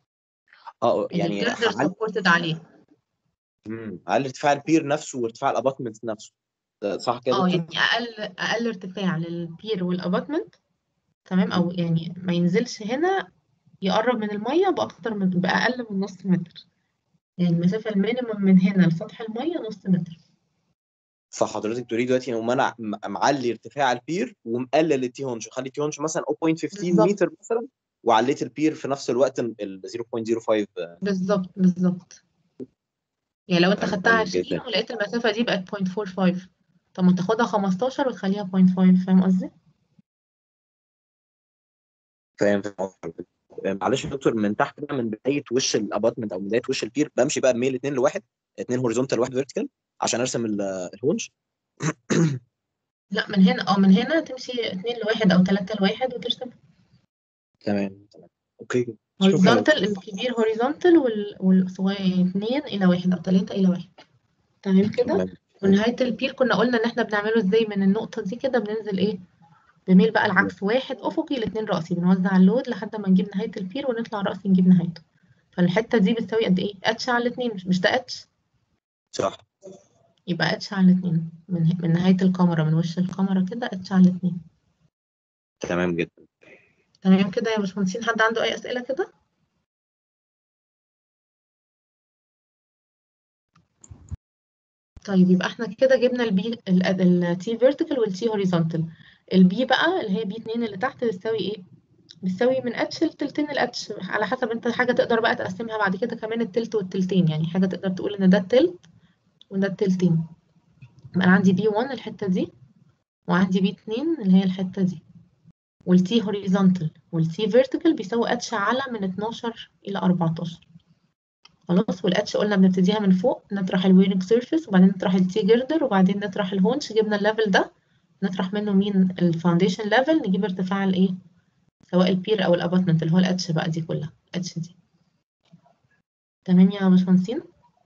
اه يعني يعني الجردر هعلي سبورتد عليه مم. اعلي ارتفاع البير نفسه وارتفاع الاباتمنت نفسه ده صح كده يا اه دكتور؟ يعني اقل اقل ارتفاع للبير والاباتمنت تمام او يعني ما ينزلش هنا يقرب من الميه باكتر من باقل من نص متر يعني المسافه المينيمم من هنا لسطح الميه نص متر فحضرتك تريد دلوقتي ان انا م- معلي ارتفاع البير ومقلل التي هونش خلي التي هونش مثلا 0.15 بالظبط متر مثلا وعليت البير في نفس الوقت ال 0.05 بالظبط بالظبط يعني لو انت خدتها تمام 20 جدا ولقيت المسافه دي بقت 0.45 طب ما تاخدها 15 وتخليها 0.5 فاهم قصدي؟ فاهم فاهم حضرتك. معلش يا دكتور من تحت بقى من بدايه وش الاباتمنت او بدايه وش البير بمشي بقى بميل 2 لواحد 2 هوريزونتال واحد فيرتيكال عشان ارسم ال- الهونش لا من هنا اه من هنا تمشي 2 لواحد او 3 لواحد وترسم تمام تمام اوكي شكرا يا هوريزونتال دكتور الكبير هوريزونتال وال... والصغير 2 الى 1 او 3 الى 1 تمام كده تمام ونهايه البير كنا قلنا ان احنا بنعمله ازاي من النقطه دي كده بننزل ايه بميل بقى العكس واحد افقي لاتنين راسي بنوزع اللود لحد ما نجيب نهايه البير ونطلع راسي نجيب نهايته فالحته دي بتساوي قد ايه اتش على الاتنين مش مش ده اتش صح يبقى اتش على الاتنين من من نهايه الكاميرا من وش الكاميرا كده اتش على الاتنين تمام جدا تمام كده يا باشمهندسين حد عنده اي اسئله كده طيب يبقى احنا كده جبنا البي التي فيرتيكال والتي هوريزونتال البي بقى اللي هي بي 2 اللي تحت بتساوي ايه بتساوي من اتش لتلتين الاتش على حسب انت حاجه تقدر بقى تقسمها بعد كده كمان التلت والتلتين يعني حاجه تقدر تقول ان ده التلت وده التلتين يبقى انا عندي بي 1 الحته دي وعندي بي 2 اللي هي الحتة دي والتي هوريزونتال والتي فيرتيكال بيساوي اتش اعلى من 12 الى 14 خلاص والاتش قلنا بنبتديها من فوق نطرح الويرنج سيرفيس وبعدين نطرح التي جردر وبعدين نطرح الهونش جبنا الليفل ده نطرح منه مين الفاونديشن ليفل نجيب ارتفاع الايه سواء البير او الاباتمنت اللي هو الاتش بقى دي كلها الاتش دي تمام يا باشمهندسين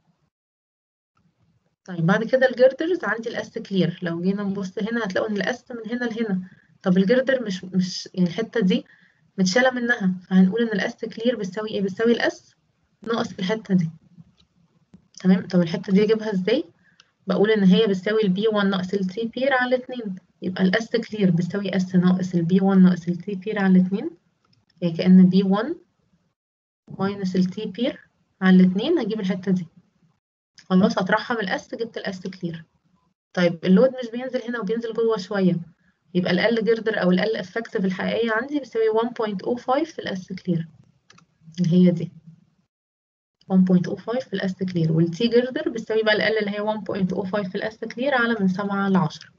طيب بعد كده الجردرز عندي الاس كلير لو جينا نبص هنا هتلاقوا ان الاس من هنا لهنا طب الجردر مش مش يعني الحته دي متشاله منها فهنقول ان الاس كلير بتساوي ايه بتساوي الاس ناقص الحته دي تمام طب الحته دي اجيبها ازاي بقول ان هي بتساوي البي 1 ناقص التي بير على 2 يبقى الاس كلير بتساوي اس ناقص البي 1 ناقص التي بير على 2 هي كأن بي 1 ماينس التي بير على 2 هجيب الحته دي خلاص هطرحها من الاس جبت الاس كلير طيب اللود مش بينزل هنا وبينزل جوه شويه يبقى ال جردر او ال افكتيف الحقيقيه عندي بتساوي 1.05 في الاس كلير اللي هي دي 1.05 في الاس كلير والتي جردر بتساوي بقى ال اللي هي 1.05 في الاس كلير اعلى من 7 ل 10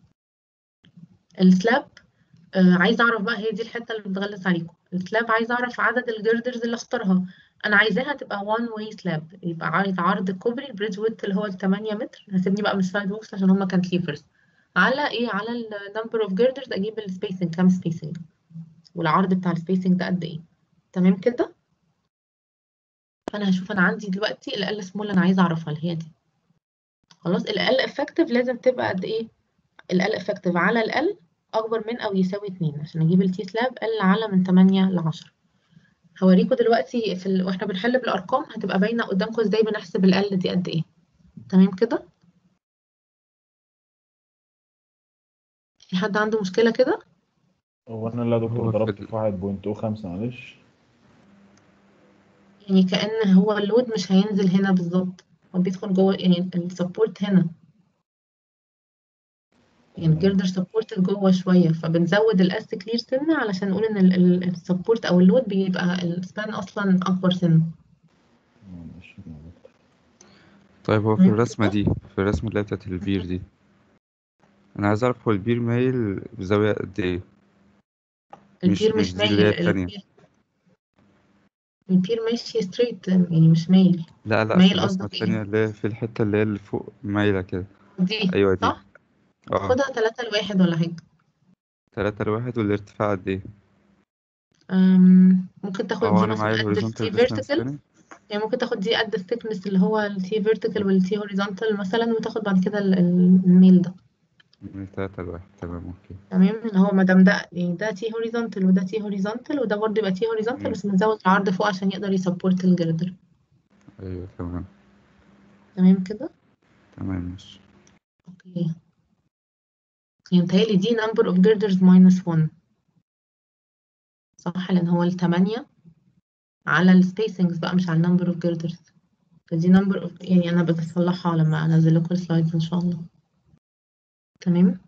السلاب آه عايزه اعرف بقى هي دي الحته اللي بتغلس عليكم السلاب عايزه اعرف عدد الجردرز اللي اختارها انا عايزاها تبقى وان واي سلاب يبقى عايز عرض الكوبري البريدج ويت اللي هو ال 8 متر هسيبني بقى من السايد ووكس عشان هما كانتليفرز على ايه على النمبر اوف جردرز اجيب السبيسنج كام سبيسنج والعرض بتاع السبيسنج ده قد ايه تمام كده فانا هشوف انا عندي دلوقتي ال سمول انا عايزه اعرفها اللي هي دي خلاص ال افكتيف لازم تبقى قد ايه ال افكتيف على ال اكبر من او يساوي 2 عشان اجيب التي سلاب ال اعلى من 8 ل 10 هوريكم دلوقتي في ال... واحنا بنحل بالارقام هتبقى باينه قدامكم ازاي بنحسب ال دي قد ايه تمام كده في حد عنده مشكله كده هو انا لا دكتور هو في ضربت ال- في 1.05 معلش يعني كأن هو اللود مش هينزل هنا بالظبط هو بيدخل جوه يعني السبورت هنا يعني الجردر سبورت جوه شويه فبنزود الاس كلير سنه علشان نقول ان السبورت او اللود بيبقى السبان اصلا اكبر سنه معلش يا دكتور. طيب هو في تمام الرسمة كده دي في الرسمة اللي هي بتاعت البير دي أنا عايز أعرف هو البير مايل بزاوية قد إيه مش البير مش مش دي اللي هي مايل التانية البير البير ماشي ستريت يعني مش مايل لا لا في مايل الرسمة قصدك التانية ايه اللي هي في الحتة اللي هي اللي فوق مايلة كده دي أيوة دي صح اه خدها تلاتة لواحد ولا حاجة تلاتة لواحد والارتفاع قد إيه أم، ممكن تاخد أهو دي أنا مثلا معايا قد الهوريزونتال التي ديستانس فيرتيكال تاني يعني ممكن تاخد دي قد الثيكنس اللي هو التي فيرتيكال والتي هوريزونتال مثلا وتاخد بعد كده ال- ال- الميل ده من تلاتة لواحد تمام أوكي تمام اللي هو ما دام ده يعني ده تي هوريزونتال وده تي هوريزونتال وده برضه يبقى تي هوريزونتال مم. بس بنزود العرض فوق عشان يقدر يسبورت الجردر أيوة تمام تمام كده تمام ماشي اوكي يعني متهيألي دي number of girders minus 1 صح لأن هو التمانية على السبيسنجز بقى مش على number of girders فدي number of يعني أنا بصلحها لما أنزل لكم السلايدز إن شاء الله تمام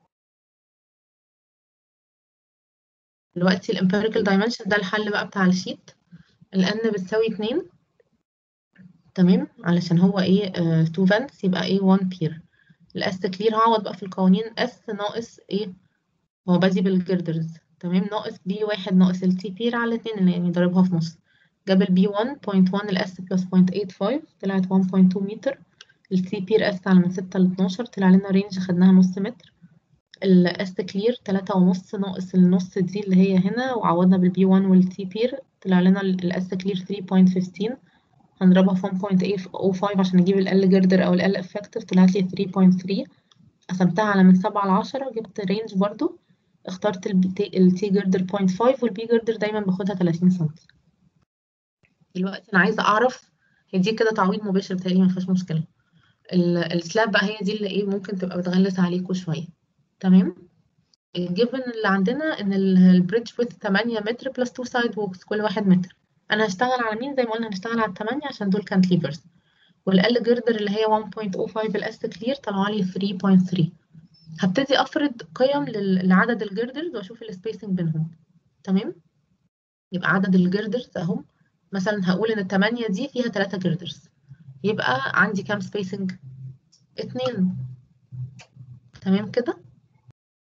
دلوقتي ال empirical dimension ده الحل بقى بتاع الشيت ال n بتساوي 2 تمام علشان هو ايه آه two vents يبقى ايه one pier الاس كلير هعوض بقى في القوانين اس ناقص ايه هو بادي بالجردرز تمام ناقص بي واحد ناقص التي بير على اتنين اللي يعني ضاربها في نص جاب البي 1.1 الاس بلس 0.85 طلعت 1.2 متر التي بير اس على من 6 ل 12 طلع لنا رينج خدناها نص متر الاس كلير تلاتة ونص ناقص النص دي اللي هي هنا وعوضنا بالبي 1 والتي بير طلع لنا الاس كلير 3.15 هنضربها في 1.05 عشان نجيب ال جردر او ال افكتيف طلعت لي 3.3 قسمتها على من 7 ل 10 جبت رينج برضو اخترت التي جردر 0.5 والبي جردر دايما باخدها 30 سم دلوقتي انا عايزه اعرف هي دي كده تعويض مباشر بتهيألي ما فيهاش مشكله ال- السلاب بقى هي دي اللي ايه ممكن تبقى بتغلس عليكم شويه تمام الجيفن اللي عندنا ان البريدج ويث 8 متر بلس 2 سايد ووكس كل واحد متر انا هشتغل على مين زي ما قلنا هنشتغل على 8 عشان دول كانتليفرز والال جردر اللي هي 1.05 الاس كلير طلعوا لي 3.3 هبتدي افرض قيم لل- لعدد الجردرز واشوف السبيسنج بينهم تمام يبقى عدد الجردرز اهم مثلا هقول ان التمانية دي فيها تلاتة جردرز يبقى عندي كام سبيسنج اتنين تمام كده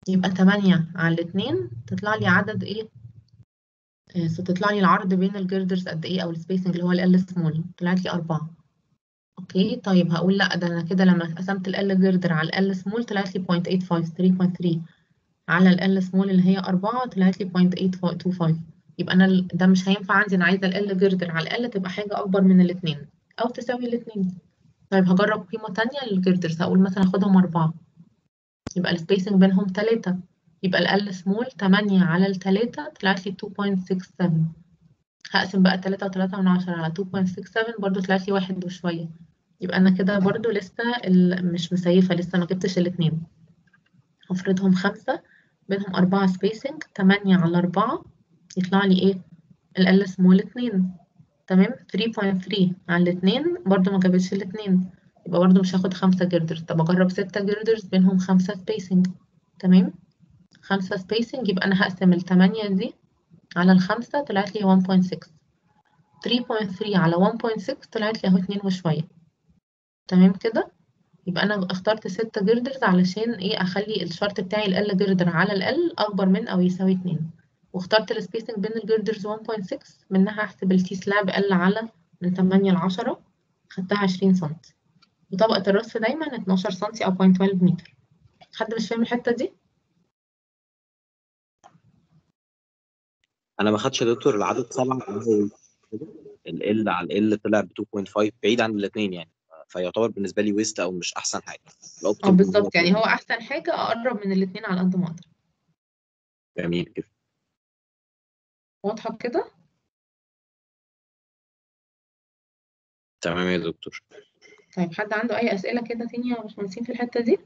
يبقى 8 على الاتنين تطلع لي عدد ايه آه، تطلع لي العرض بين الجردرز قد ايه او السبيسنج اللي هو ال سمول طلعت لي 4 اوكي طيب هقول لا ده انا كده لما قسمت ال جردر على ال سمول طلعت لي 0.85 3.3 على ال سمول اللي هي 4 طلعت لي 0.825 يبقى انا ال- ده مش هينفع عندي انا عايزه ال جردر على ال تبقى حاجه اكبر من الاثنين او تساوي الاثنين طيب هجرب قيمه تانية للجردرز هقول مثلا اخدهم 4 يبقى السبيسنج بينهم 3 يبقى ال سمول 8 على ال 3 طلعت لي 2.67 هقسم بقى 3 و3 من 10 على 2.67 برضو طلعت لي واحد وشويه يبقى انا كده برضو لسه ال- مش مسيفه لسه ما جبتش الاثنين هفرضهم خمسة بينهم أربعة سبيسنج تمانية على أربعة يطلع لي إيه ال سمول اتنين تمام 3.3 على الاتنين برضو ما جابتش الاتنين يبقى برضو مش هاخد خمسة جردرز طب أجرب ستة جردرز بينهم خمسة سبيسنج تمام خمسة سبيسنج يبقى أنا هقسم التمانية دي على الخمسة طلعت لي 1.6 3.3 على 1.6 طلعت لي أهو اتنين وشوية تمام كده يبقى انا اخترت ستة جردرز علشان ايه اخلي الشرط بتاعي ال جردر على ال اكبر من او يساوي اتنين واخترت السبيسنج بين الجردرز 1.6 منها هحسب التي سلاب ال على من 8 ل 10 خدتها 20 سم وطبقة الرصف دايما 12 سم او 0.12 متر حد مش فاهم الحتة دي؟ انا ما خدش يا دكتور العدد سبعة اللي هو ال L على ال طلع ب 2.5 بعيد عن الاثنين يعني فيعتبر بالنسبه لي ويست او مش احسن حاجه اه الأوبتيمم هو بالظبط يعني هو احسن حاجة اقرب من الاتنين على قد ما اقدر جميل كده واضحة كده؟ تمام يا دكتور طيب حد عنده اي اسئلة كده تانية يا باشمهندسين في الحتة دي؟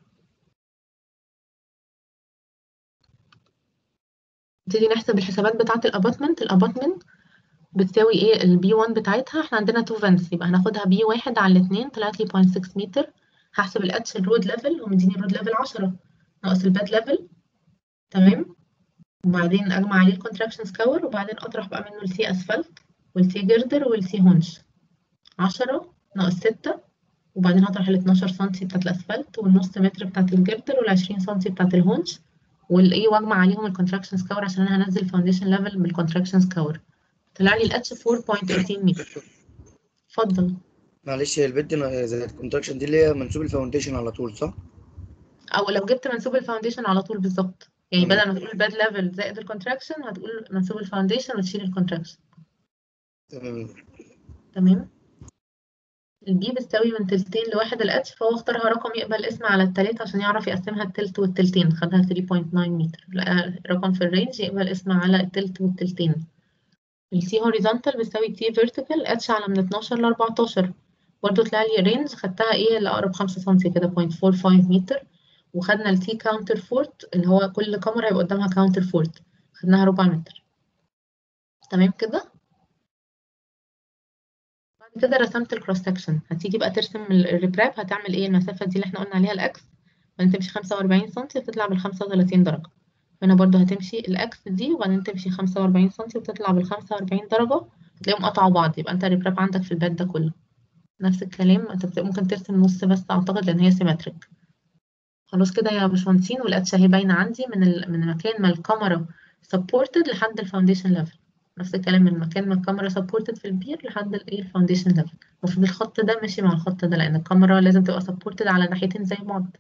نبتدي نحسب الحسابات بتاعة الاباتمنت الاباتمنت بتساوي ايه البي 1 بتاعتها احنا عندنا 2 فانس يبقى هناخدها بي 1 على الاثنين طلعت لي 0.6 متر هحسب الاتش الرود ليفل هو مديني الرود ليفل 10 ناقص الباد ليفل تمام وبعدين اجمع عليه الكونتراكشن سكور وبعدين اطرح بقى منه السي اسفلت والسي جردر والسي هونش 10 ناقص 6 وبعدين هطرح ال 12 سم بتاعت الاسفلت والنص متر بتاعت الجردر وال 20 سم بتاعت الهونش والايه واجمع عليهم الكونتراكشن سكور عشان انا هنزل فاونديشن ليفل بالكونتراكشن سكور طلع لي الاتش 4.18 متر اتفضل معلش هي البيت دي زي الكونتراكشن دي اللي هي منسوب الفاونديشن على طول صح؟ او لو جبت منسوب الفاونديشن على طول بالظبط يعني تمام. بدل ما تقول الباد ليفل زائد الكونتراكشن هتقول منسوب الفاونديشن وتشيل الكونتراكشن تمام تمام البي بتساوي من تلتين لواحد الاتش فهو اختارها رقم يقبل اسم على التلاتة عشان يعرف يقسمها التلت والتلتين خدها 3.9 متر لقى رقم في الرينج يقبل اسم على التلت والتلتين السي هوريزونتال بتساوي تي فيرتيكال اتش على من 12 ل 14 برضه طلع لي رينج خدتها ايه لأقرب 5 سم كده 0.45 متر وخدنا التي كاونتر فورت اللي هو كل كاميرا هيبقى قدامها كاونتر فورت خدناها ربع متر تمام كده بعد كده رسمت الكروس سكشن هتيجي بقى ترسم الريبراب هتعمل ايه المسافة دي اللي احنا قلنا عليها الاكس بعدين تمشي 45 سم وتطلع بال 35 درجة هنا برضو هتمشي الاكس دي وبعدين تمشي 45 سم وتطلع بال 45 درجة تلاقيهم قطعوا بعض يبقى انت الريبراب عندك في الباد ده كله نفس الكلام انت بت- ممكن ترسم نص بس اعتقد لان هي سيمتريك خلاص كده يا باشمهندسين والاتش اهي باينه عندي من ال... من مكان ما الكاميرا سبورتد لحد الفاونديشن ليفل نفس الكلام من مكان ما الكاميرا سبورتد في البير لحد الايه الفاونديشن ليفل المفروض الخط ده ماشي مع الخط ده لان الكاميرا لازم تبقى سبورتد على ناحيتين زي بعض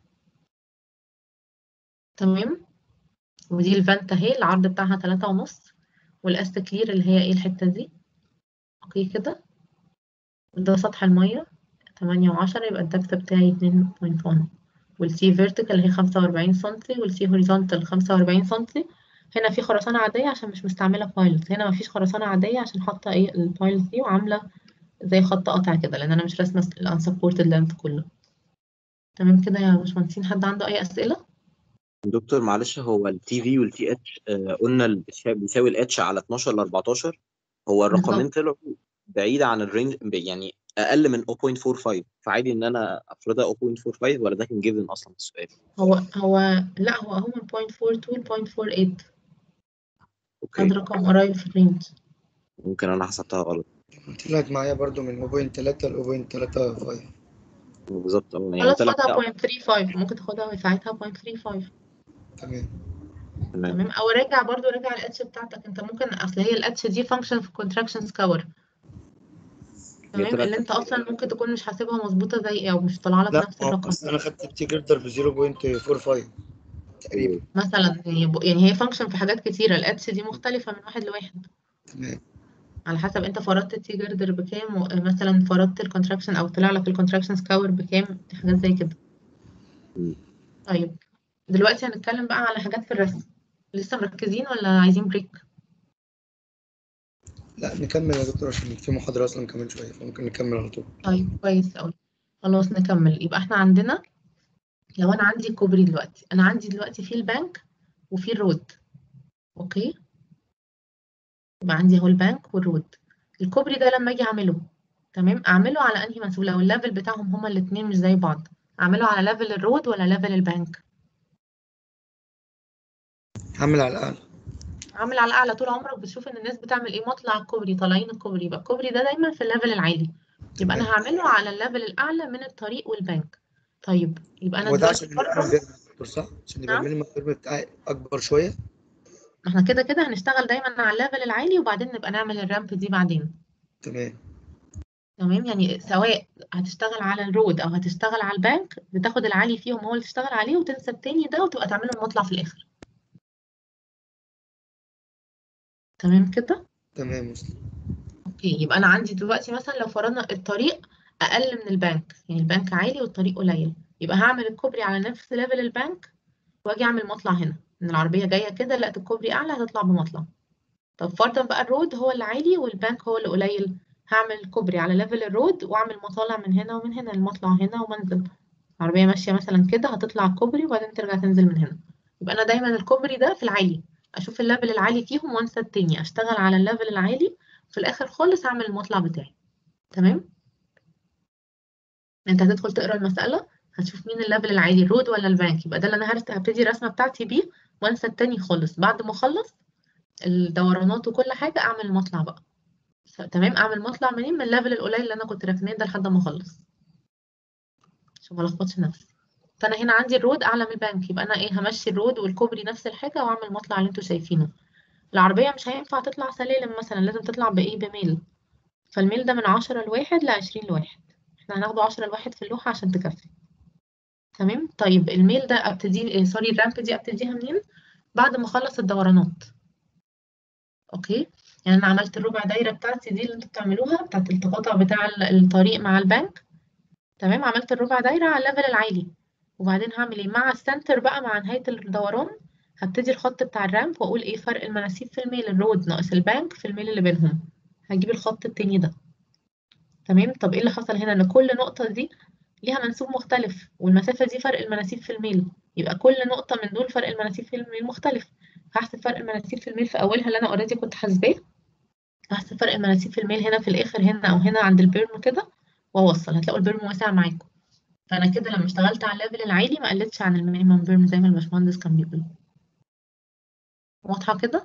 تمام ودي الفانت اهي العرض بتاعها تلاتة ونص والاست كلير اللي هي ايه الحته دي اوكي كده وده سطح الميه تمانية وعشرة يبقى الدبث بتاعي اتنين بوينت ون والسي فيرتيكال اللي هي خمسة وأربعين سنتي والسي هوريزونتال خمسة وأربعين سنتي هنا في خرسانة عادية عشان مش مستعملة بايلز هنا مفيش خرسانة عادية عشان حاطة ايه البايلز دي وعاملة زي خط قطع كده لأن أنا مش راسمة الانسبورتد لينث كله تمام كده يا باشمهندسين حد عنده أي أسئلة؟ دكتور معلش هو التي في والتي اتش قلنا ال- بيساوي الاتش على 12 ل 14 هو الرقمين طلعوا بعيد عن الرينج يعني اقل من 0.45 فعادي ان انا افرضها 0.45 ولا ده كان جيفن اصلا في السؤال هو هو لا هو هو من 0.42 ل 0.48 اوكي خد رقم قريب في الرينج ممكن انا حسبتها غلط طلعت معايا برضو من 0.3 ل 0.35 بالظبط اه يعني خلاص طلع خدها كده 0.35 ممكن تاخدها ساعتها 0.35 تمام تمام تمام او راجع برضو راجع الاتش بتاعتك انت ممكن اصل هي الاتش دي فانكشن في كونتراكشن سكور تمام طلعت اللي انت اصلا ممكن تكون مش حاسبها مظبوطه زي او مش طالعه لك لا نفس ما هو الرقم اصل انا خدت التي جردر ب 0.45 تقريبا مثلا يعني ب- يعني هي فانكشن في حاجات كتيره الاتش دي مختلفه من واحد لواحد تمام على حسب انت فرضت التي جردر بكام و- مثلا فرضت الكونتراكشن او طلع لك الكونتراكشن سكور بكام دي حاجات زي كده مم. طيب دلوقتي هنتكلم بقى على حاجات في الرسم لسه مركزين ولا عايزين بريك لا نكمل يا دكتور عشان في محاضرة أصلا كمان شوية فممكن نكمل على طول طيب كويس أوي خلاص نكمل يبقى احنا عندنا لو انا عندي كوبري دلوقتي انا عندي دلوقتي في البنك وفي الرود اوكي يبقى عندي اهو البنك والرود الكوبري ده لما اجي اعمله تمام اعمله على انهي منسوب لو الليفل بتاعهم هما الاتنين مش زي بعض اعمله على ليفل الرود ولا ليفل البنك هعمل على الأعلى عامل على الاعلى طول عمرك بتشوف ان الناس بتعمل ايه مطلع الكوبري طالعين الكوبري يبقى الكوبري ده دايما في الليفل العالي يبقى انا هعمله على الليفل الاعلى من الطريق والبنك طيب يبقى انا هو ده دلوقتي عشان يبقى بره المينيمم بيرم يا دكتور صح؟ عشان يبقى نعم. المينيمم بيرم بتاعي أكبر شوية ما احنا كده كده هنشتغل دايما على الليفل العالي وبعدين نبقى نعمل الرامب دي بعدين تمام تمام يعني سواء هتشتغل على الرود او هتشتغل على البنك بتاخد العالي فيهم هو اللي تشتغل عليه وتنسى التاني ده وتبقى تعمله المطلع في الاخر تمام كده تمام وصل اوكي يبقى انا عندي دلوقتي مثلا لو فرضنا الطريق اقل من البنك يعني البنك عالي والطريق قليل يبقى هعمل الكوبري على نفس ليفل البنك واجي اعمل مطلع هنا ان العربيه جايه كده لقيت الكوبري اعلى هتطلع بمطلع طب فرضا بقى الرود هو اللي عالي والبنك هو اللي قليل هعمل كوبري على ليفل الرود واعمل مطالع من هنا ومن هنا المطلع هنا ومنزل العربيه ماشيه مثلا كده هتطلع الكوبري وبعدين ترجع تنزل من هنا يبقى انا دايما الكوبري ده في العالي اشوف الليفل العالي فيهم وانسى التاني اشتغل على الليفل العالي في الاخر خالص اعمل المطلع بتاعي تمام انت هتدخل تقرا المساله هتشوف مين الليفل العالي الرود ولا البنك يبقى ده اللي انا هرست هبتدي الرسمه بتاعتي بيه وانسى التاني خالص بعد ما اخلص الدورانات وكل حاجه اعمل المطلع بقى ف- تمام اعمل مطلع منين من الليفل القليل اللي انا كنت راسماه ده لحد ما اخلص عشان ما الخبطش نفسي فانا هنا عندي الرود اعلى من البنك يبقى انا ايه همشي الرود والكوبري نفس الحاجه واعمل المطلع اللي انتوا شايفينه العربيه مش هينفع تطلع سلالم مثلا لازم تطلع بايه بميل فالميل ده من عشرة لواحد لعشرين لواحد احنا هناخده عشرة لواحد في اللوحة عشان تكفي تمام طيب الميل ده ابتدي إيه، سوري الرامب دي ابتديها منين بعد ما اخلص الدورانات اوكي يعني انا عملت الربع دايره بتاعتي دي اللي انتوا بتعملوها بتاعت التقاطع بتاع ال- الطريق مع البنك تمام عملت الربع دايره على الليفل العالي وبعدين هعمل ايه مع السنتر بقى مع نهايه الدوران هبتدي الخط بتاع الرامب واقول ايه فرق المناسيب في الميل الرود ناقص البنك في الميل اللي بينهم هجيب الخط التاني ده تمام طب ايه اللي حصل هنا ان كل نقطة دي ليها منسوب مختلف والمسافة دي فرق المناسيب في الميل يبقى كل نقطة من دول فرق المناسيب في الميل مختلف هحسب فرق المناسيب في الميل في اولها اللي انا اوريدي كنت حاسباه هحسب فرق المناسيب في الميل هنا في الاخر هنا او هنا عند البيرم كده واوصل هتلاقوا البيرم واسع معاكم فانا كده لما اشتغلت على الليفل العالي ما قلتش عن المينيمم بيرم زي ما الباشمهندس كان بيقول واضحة كده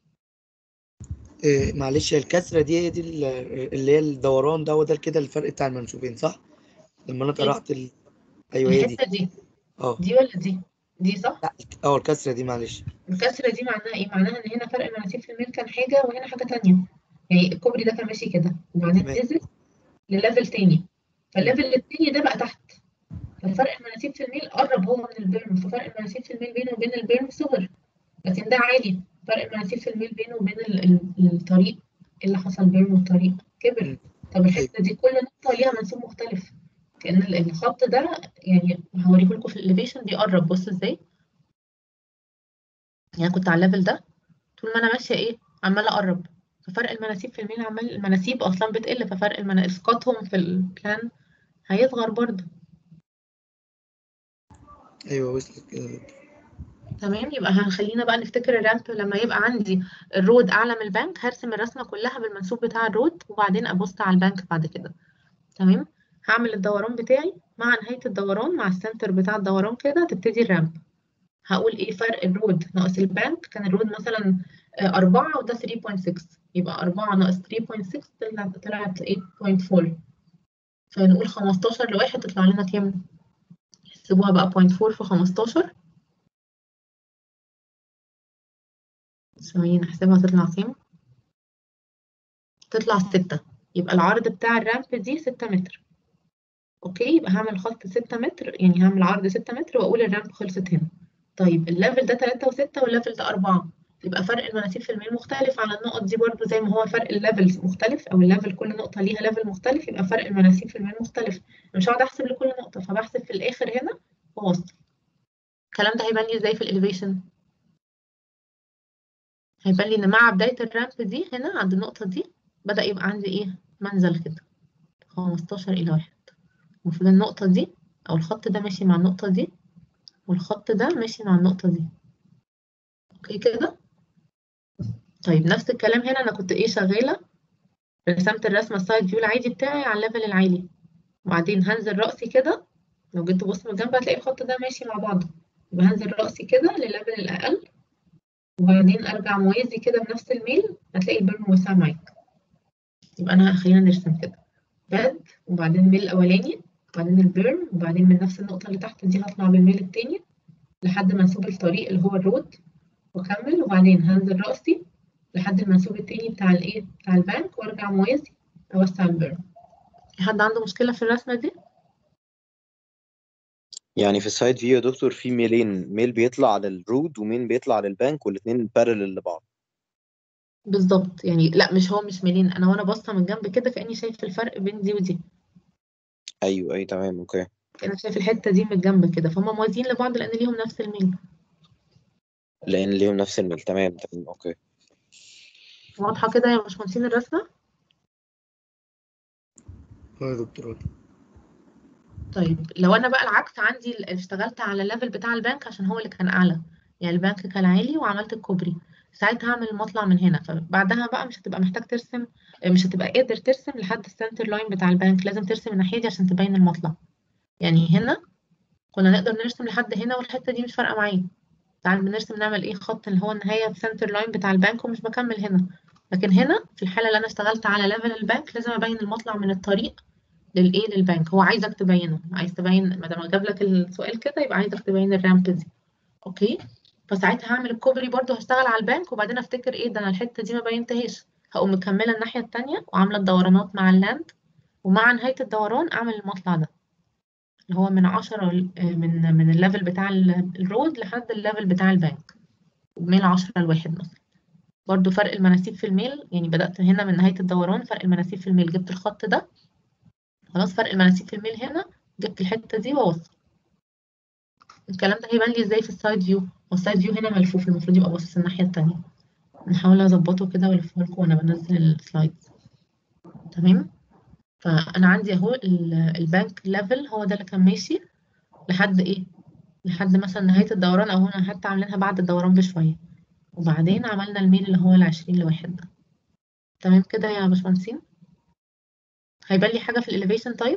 إيه معلش هي الكسرة دي هي دي ال- اللي هي الدوران ده هو ده كده الفرق بتاع المنسوبين صح؟ لما انا طرحت ال... ايوه هي دي الحتة دي اه دي ولا دي دي صح لا اه الكسرة دي معلش الكسرة دي معناها ايه؟ معناها ان هنا فرق المناسيب في الميل كان حاجة وهنا حاجة تانية يعني الكوبري ده كان ماشي كده وبعدين تمام. نزل لليفل تاني فالليفل التاني ده بقى تحت ففرق المناسيب في الميل قرب هو من البيرم ففرق المناسيب في الميل بينه وبين البيرم صغر لكن ده عالي فرق المناسيب في الميل بينه وبين ال- ال- الطريق اللي حصل بيرم والطريق كبر مم. طب الحتة دي كل نقطة ليها منسوب مختلف كأن ال- الخط ده يعني هوريه لكم في الإليفيشن بيقرب بص ازاي يعني كنت على الليفل ده طول ما انا ماشيه ايه عماله اقرب ففرق المناسيب في الميل عمال المناسيب اصلا بتقل ففرق المنا... اسقاطهم في البلان هيصغر برضه ايوه وصلت كده تمام يبقى هنخلينا بقى نفتكر الرامب لما يبقى عندي الرود اعلى من البنك هرسم الرسمه كلها بالمنسوب بتاع الرود وبعدين ابص على البنك بعد كده تمام هعمل الدوران بتاعي مع نهايه الدوران مع السنتر بتاع الدوران كده تبتدي الرامب هقول ايه فرق الرود ناقص البنك كان الرود مثلا آه، أربعة وده 3.6 يبقى أربعة ناقص 3.6 طلعت طلعت 8.4 فنقول 15 لواحد تطلع لنا كام؟ احسبوها بقى 0.4 في 15 ثواني نحسبها تطلع كام تطلع ستة يبقى العرض بتاع الرامب دي ستة متر اوكي يبقى هعمل خط ستة متر يعني هعمل عرض ستة متر واقول الرامب خلصت هنا طيب الليفل ده تلاتة وستة والليفل ده أربعة يبقى فرق المناسيب في الميل مختلف على النقط دي برضو زي ما هو فرق الليفلز مختلف او الليفل كل نقطة ليها ليفل مختلف يبقى فرق المناسيب في الميل مختلف مش هقعد احسب لكل نقطة فبحسب في الاخر هنا واوصل الكلام ده هيبان لي ازاي في الاليفيشن هيبان لي ان مع بداية الرامب دي هنا عند النقطة دي بدأ يبقى عندي ايه منزل كده 15 الى واحد المفروض النقطة دي او الخط ده ماشي مع النقطة دي والخط ده ماشي مع النقطة دي اوكي كده طيب نفس الكلام هنا انا كنت ايه شغالة رسمت الرسمة السايد فيو العادي بتاعي على الليفل العالي وبعدين هنزل رأسي كده لو جيت تبص من الجنب هتلاقي الخط ده ماشي مع بعضه يبقى هنزل رأسي كده للليفل الأقل وبعدين أرجع موازي كده بنفس الميل هتلاقي البرم وسع معاك يبقى أنا خلينا نرسم كده باد وبعدين الميل الأولاني وبعدين البيرن وبعدين من نفس النقطة اللي تحت دي هطلع بالميل التاني لحد منسوب الطريق اللي هو الرود وأكمل وبعدين هنزل رأسي لحد المنسوب التاني بتاع الايه بتاع البنك وارجع موازي اوسع البيرن في حد عنده مشكلة في الرسمة دي؟ يعني في السايد فيو يا دكتور في ميلين ميل بيطلع للرود وميل بيطلع للبنك والاثنين بارلل لبعض بالظبط يعني لا مش هو مش ميلين انا وانا باصه من جنب كده كاني شايف الفرق بين دي ودي ايوه اي تمام اوكي كاني شايف الحته دي من الجنب كده فهم موازيين لبعض لان ليهم نفس الميل لان ليهم نفس الميل تمام تمام اوكي واضحه كده يا باشمهندسين الرسمه اه يا دكتور طيب لو انا بقى العكس عندي ال- اشتغلت على الليفل بتاع البنك عشان هو اللي كان اعلى يعني البنك كان عالي وعملت الكوبري ساعتها هعمل المطلع من هنا فبعدها بقى مش هتبقى محتاج ترسم مش هتبقى قادر ترسم لحد السنتر لاين بتاع البنك لازم ترسم الناحيه دي عشان تبين المطلع يعني هنا كنا نقدر نرسم لحد هنا والحته دي مش فارقه معايا تعال بنرسم نعمل ايه خط اللي هو النهايه السنتر لاين بتاع البنك ومش بكمل هنا لكن هنا في الحاله اللي انا اشتغلت على ليفل البنك لازم ابين المطلع من الطريق للايه للبنك هو عايزك تبينه عايز تبين ما دام جاب لك السؤال كده يبقى عايزك تبين الرامب دي اوكي فساعتها هعمل الكوبري برضو هشتغل على البنك وبعدين افتكر ايه ده انا الحته دي ما بينتهيش هقوم مكمله الناحيه التانية وعامله الدورانات مع اللاند ومع نهايه الدوران اعمل المطلع ده اللي هو من 10 ل- من من الليفل بتاع ال- الرود لحد الليفل بتاع البنك ميل 10 لواحد مثلا برضو فرق المناسيب في الميل يعني بدأت هنا من نهاية الدوران فرق المناسيب في الميل جبت الخط ده خلاص فرق المناسيب في الميل هنا جبت الحتة دي وأوصل الكلام ده هيبان لي ازاي في السايد فيو والسايد فيو هنا ملفوف المفروض يبقى باصص الناحية التانية نحاول أظبطه كده وألفه لكم وأنا بنزل السلايدز تمام فأنا عندي أهو ال- البنك ليفل هو ده اللي كان ماشي لحد إيه لحد مثلا نهاية الدوران أو هنا حتى عاملينها بعد الدوران بشوية وبعدين عملنا الميل اللي هو العشرين لواحد ده تمام كده يا باشمهندسين هيبان لي حاجة في الإليفيشن طيب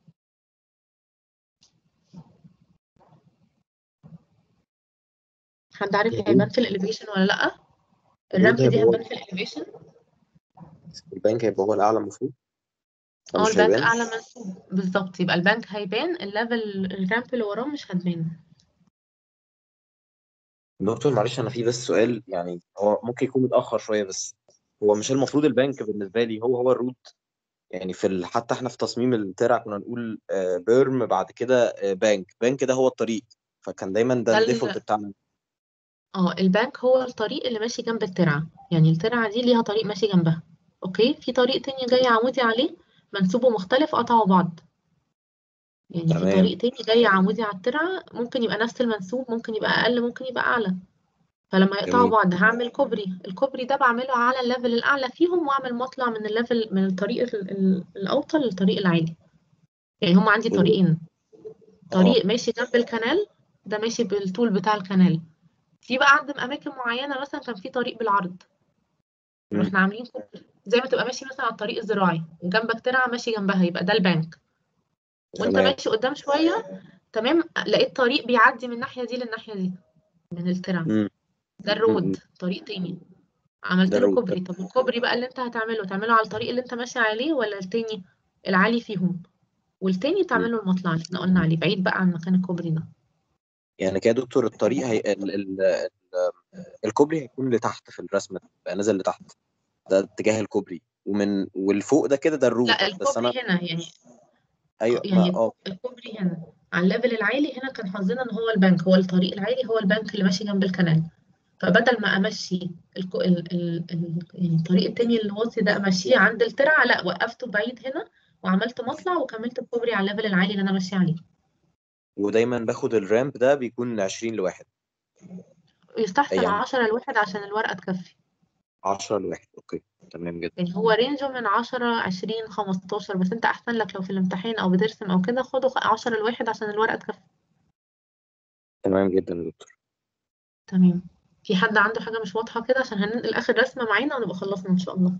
حد عارف الرود هيبان في الإليفيشن ولا لأ الرامب الرود دي هيبقى هو هتبان في الإليفيشن البنك هيبقى هو الاعلى المفروض اه فمش البنك هيبان أعلى منسوب بالظبط يبقى البنك هيبان الليفل الرامب اللي وراه مش هتبان دكتور معلش انا في بس سؤال يعني هو ممكن يكون متاخر شويه بس هو مش المفروض البنك بالنسبه لي هو هو الروت يعني في ال... حتى احنا في تصميم الترع كنا نقول آه، بيرم بعد كده آه، بانك بانك ده هو الطريق فكان دايما ده ده الديفولت ال... بتاعنا اه البنك هو الطريق اللي ماشي جنب الترعة يعني الترعة دي ليها طريق ماشي جنبها اوكي في طريق تاني جاي عمودي عليه منسوبه مختلف قطعوا بعض يعني في تمام طريق تاني جاي عمودي على الترعة ممكن يبقى نفس المنسوب ممكن يبقى أقل ممكن يبقى أعلى فلما يقطعوا جميل بعض هعمل كوبري الكوبري ده بعمله على الليفل الأعلى فيهم وأعمل مطلع من الليفل من الطريق ال- ال- الأوطى للطريق العالي يعني هم عندي وال- طريقين اه طريق ماشي جنب الكنال ده ماشي بالطول بتاع الكنال في بقى عند أماكن معينة مثلا كان في طريق بالعرض مم. رحنا عاملين كوبري زي ما تبقى ماشي مثلا على الطريق الزراعي وجنبك ترعة ماشي جنبها يبقى ده البنك وانت تمام ماشي قدام شوية تمام لقيت طريق بيعدي من الناحية دي للناحية دي من الترعة مم. ده مم. الرود طريق تاني عملت ده له الروت كوبري طب الكوبري بقى اللي انت هتعمله تعمله على الطريق اللي انت ماشي عليه ولا التاني العالي فيهم والتاني مم. تعمله المطلع اللي احنا قلنا عليه بعيد بقى عن مكان الكوبري ده يعني كده يا دكتور الطريق هي... ال... ال... الكوبري هيكون لتحت في الرسمه بقى نازل لتحت ده اتجاه الكوبري ومن والفوق ده كده ده الروت لا بس انا الكوبري هنا يعني ايوه ما يعني اه الكوبري هنا على الليفل العالي هنا كان حظنا ان هو البنك هو الطريق العالي هو البنك اللي ماشي جنب الكنال فبدل ما امشي الكو... ال... ال... ال... يعني الطريق التاني اللي واطي ده امشيه عند الترعه لا وقفته بعيد هنا وعملت مطلع وكملت الكوبري على الليفل العالي اللي انا ماشيه عليه ودايما باخد الرامب ده بيكون 20 لواحد يستحسن يعني 10 لواحد عشان الورقه تكفي 10 لواحد اوكي تمام جدا يعني هو رينجه من 10 20 15 بس انت احسن لك لو في الامتحان او بترسم او كده خده 10 لواحد عشان الورقه تكفي تمام جدا يا دكتور تمام في حد عنده حاجه مش واضحه كده عشان هننقل اخر رسمه معانا ونبقى خلصنا ان شاء الله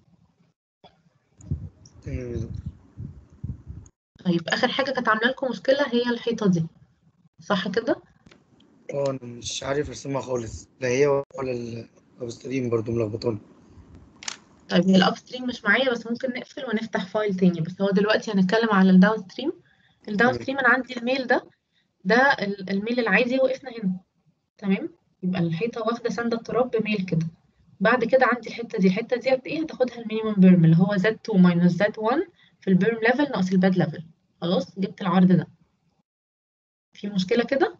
تمام يا دكتور. طيب اخر حاجه كانت عامله لكم مشكله هي الحيطه دي صح كده اه انا مش عارف ارسمها خالص لا هي ولا الابستريم برضو ملخبطاني طيب هي الاب ستريم مش معايا بس ممكن نقفل ونفتح فايل تاني بس هو دلوقتي هنتكلم على الداون ستريم الداون تمام. ستريم انا عندي الميل ده ده ال- الميل العادي وقفنا هنا تمام يبقى الحيطه واخده سند التراب بميل كده بعد كده عندي الحته دي الحته دي قد ايه هتاخدها المينيمم بيرم اللي هو Z2 minus Z1 في البيرم ليفل ناقص الباد ليفل خلاص جبت العرض ده في مشكله كده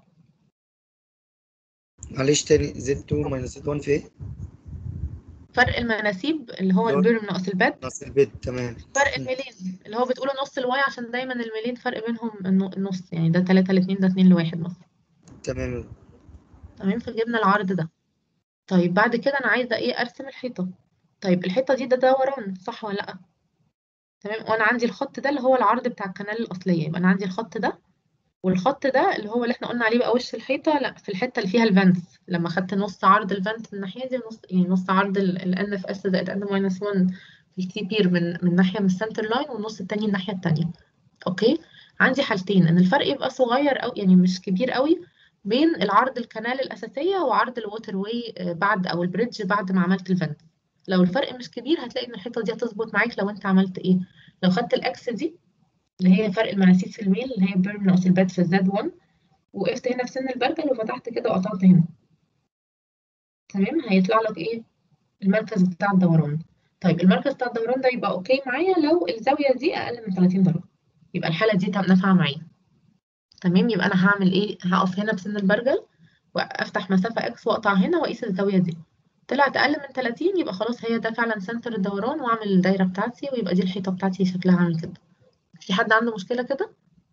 معلش تاني زد 2 ماينس زد 1 في ايه؟ فرق المناسيب اللي هو اللي هو- البيرم ناقص الباد ناقص البيت تمام فرق الميلين اللي هو بتقوله نص الواي عشان دايما الميلين فرق بينهم النو- النص يعني ده 3 ل 2 ده 2 ل 1 مثلا تمام تمام فجبنا العرض ده طيب بعد كده انا عايزه ايه ارسم الحيطه طيب الحيطه دي ده دوران صح ولا لا تمام وانا عندي الخط ده اللي هو العرض بتاع الكنال الاصليه يبقى انا عندي الخط ده والخط ده اللي هو اللي احنا قلنا عليه بقى وش الحيطه لا في الحته اللي فيها الفانس لما خدت نص عرض الفانس من الناحيه دي ونص يعني نص عرض الان اف اس زائد ان ماينس 1 في التي بير من من ناحيه من السنتر لاين والنص التاني الناحيه التانيه اوكي عندي حالتين ان الفرق يبقى صغير او يعني مش كبير قوي بين العرض الكنال الاساسيه وعرض الووتر واي بعد او البريدج بعد ما عملت الفانس لو الفرق مش كبير هتلاقي ان الحيطه دي هتظبط معاك لو انت عملت ايه لو خدت الاكس دي اللي هي فرق المناسيب في الميل اللي هي بيرم ناقص الباد في الزاد 1 وقفت هنا في سن البرجل وفتحت كده وقطعت هنا تمام هيطلع لك ايه المركز بتاع الدوران طيب المركز بتاع الدوران ده يبقى اوكي معايا لو الزاويه دي اقل من 30 درجه يبقى الحاله دي تم- نافعه معايا تمام يبقى انا هعمل ايه هقف هنا بسن البرجل وافتح مسافه اكس واقطع هنا واقيس الزاويه دي طلعت اقل من 30 يبقى خلاص هي ده فعلا سنتر الدوران واعمل الدايره بتاعتي ويبقى دي الحيطه بتاعتي شكلها عامل كده في حد عنده مشكله كده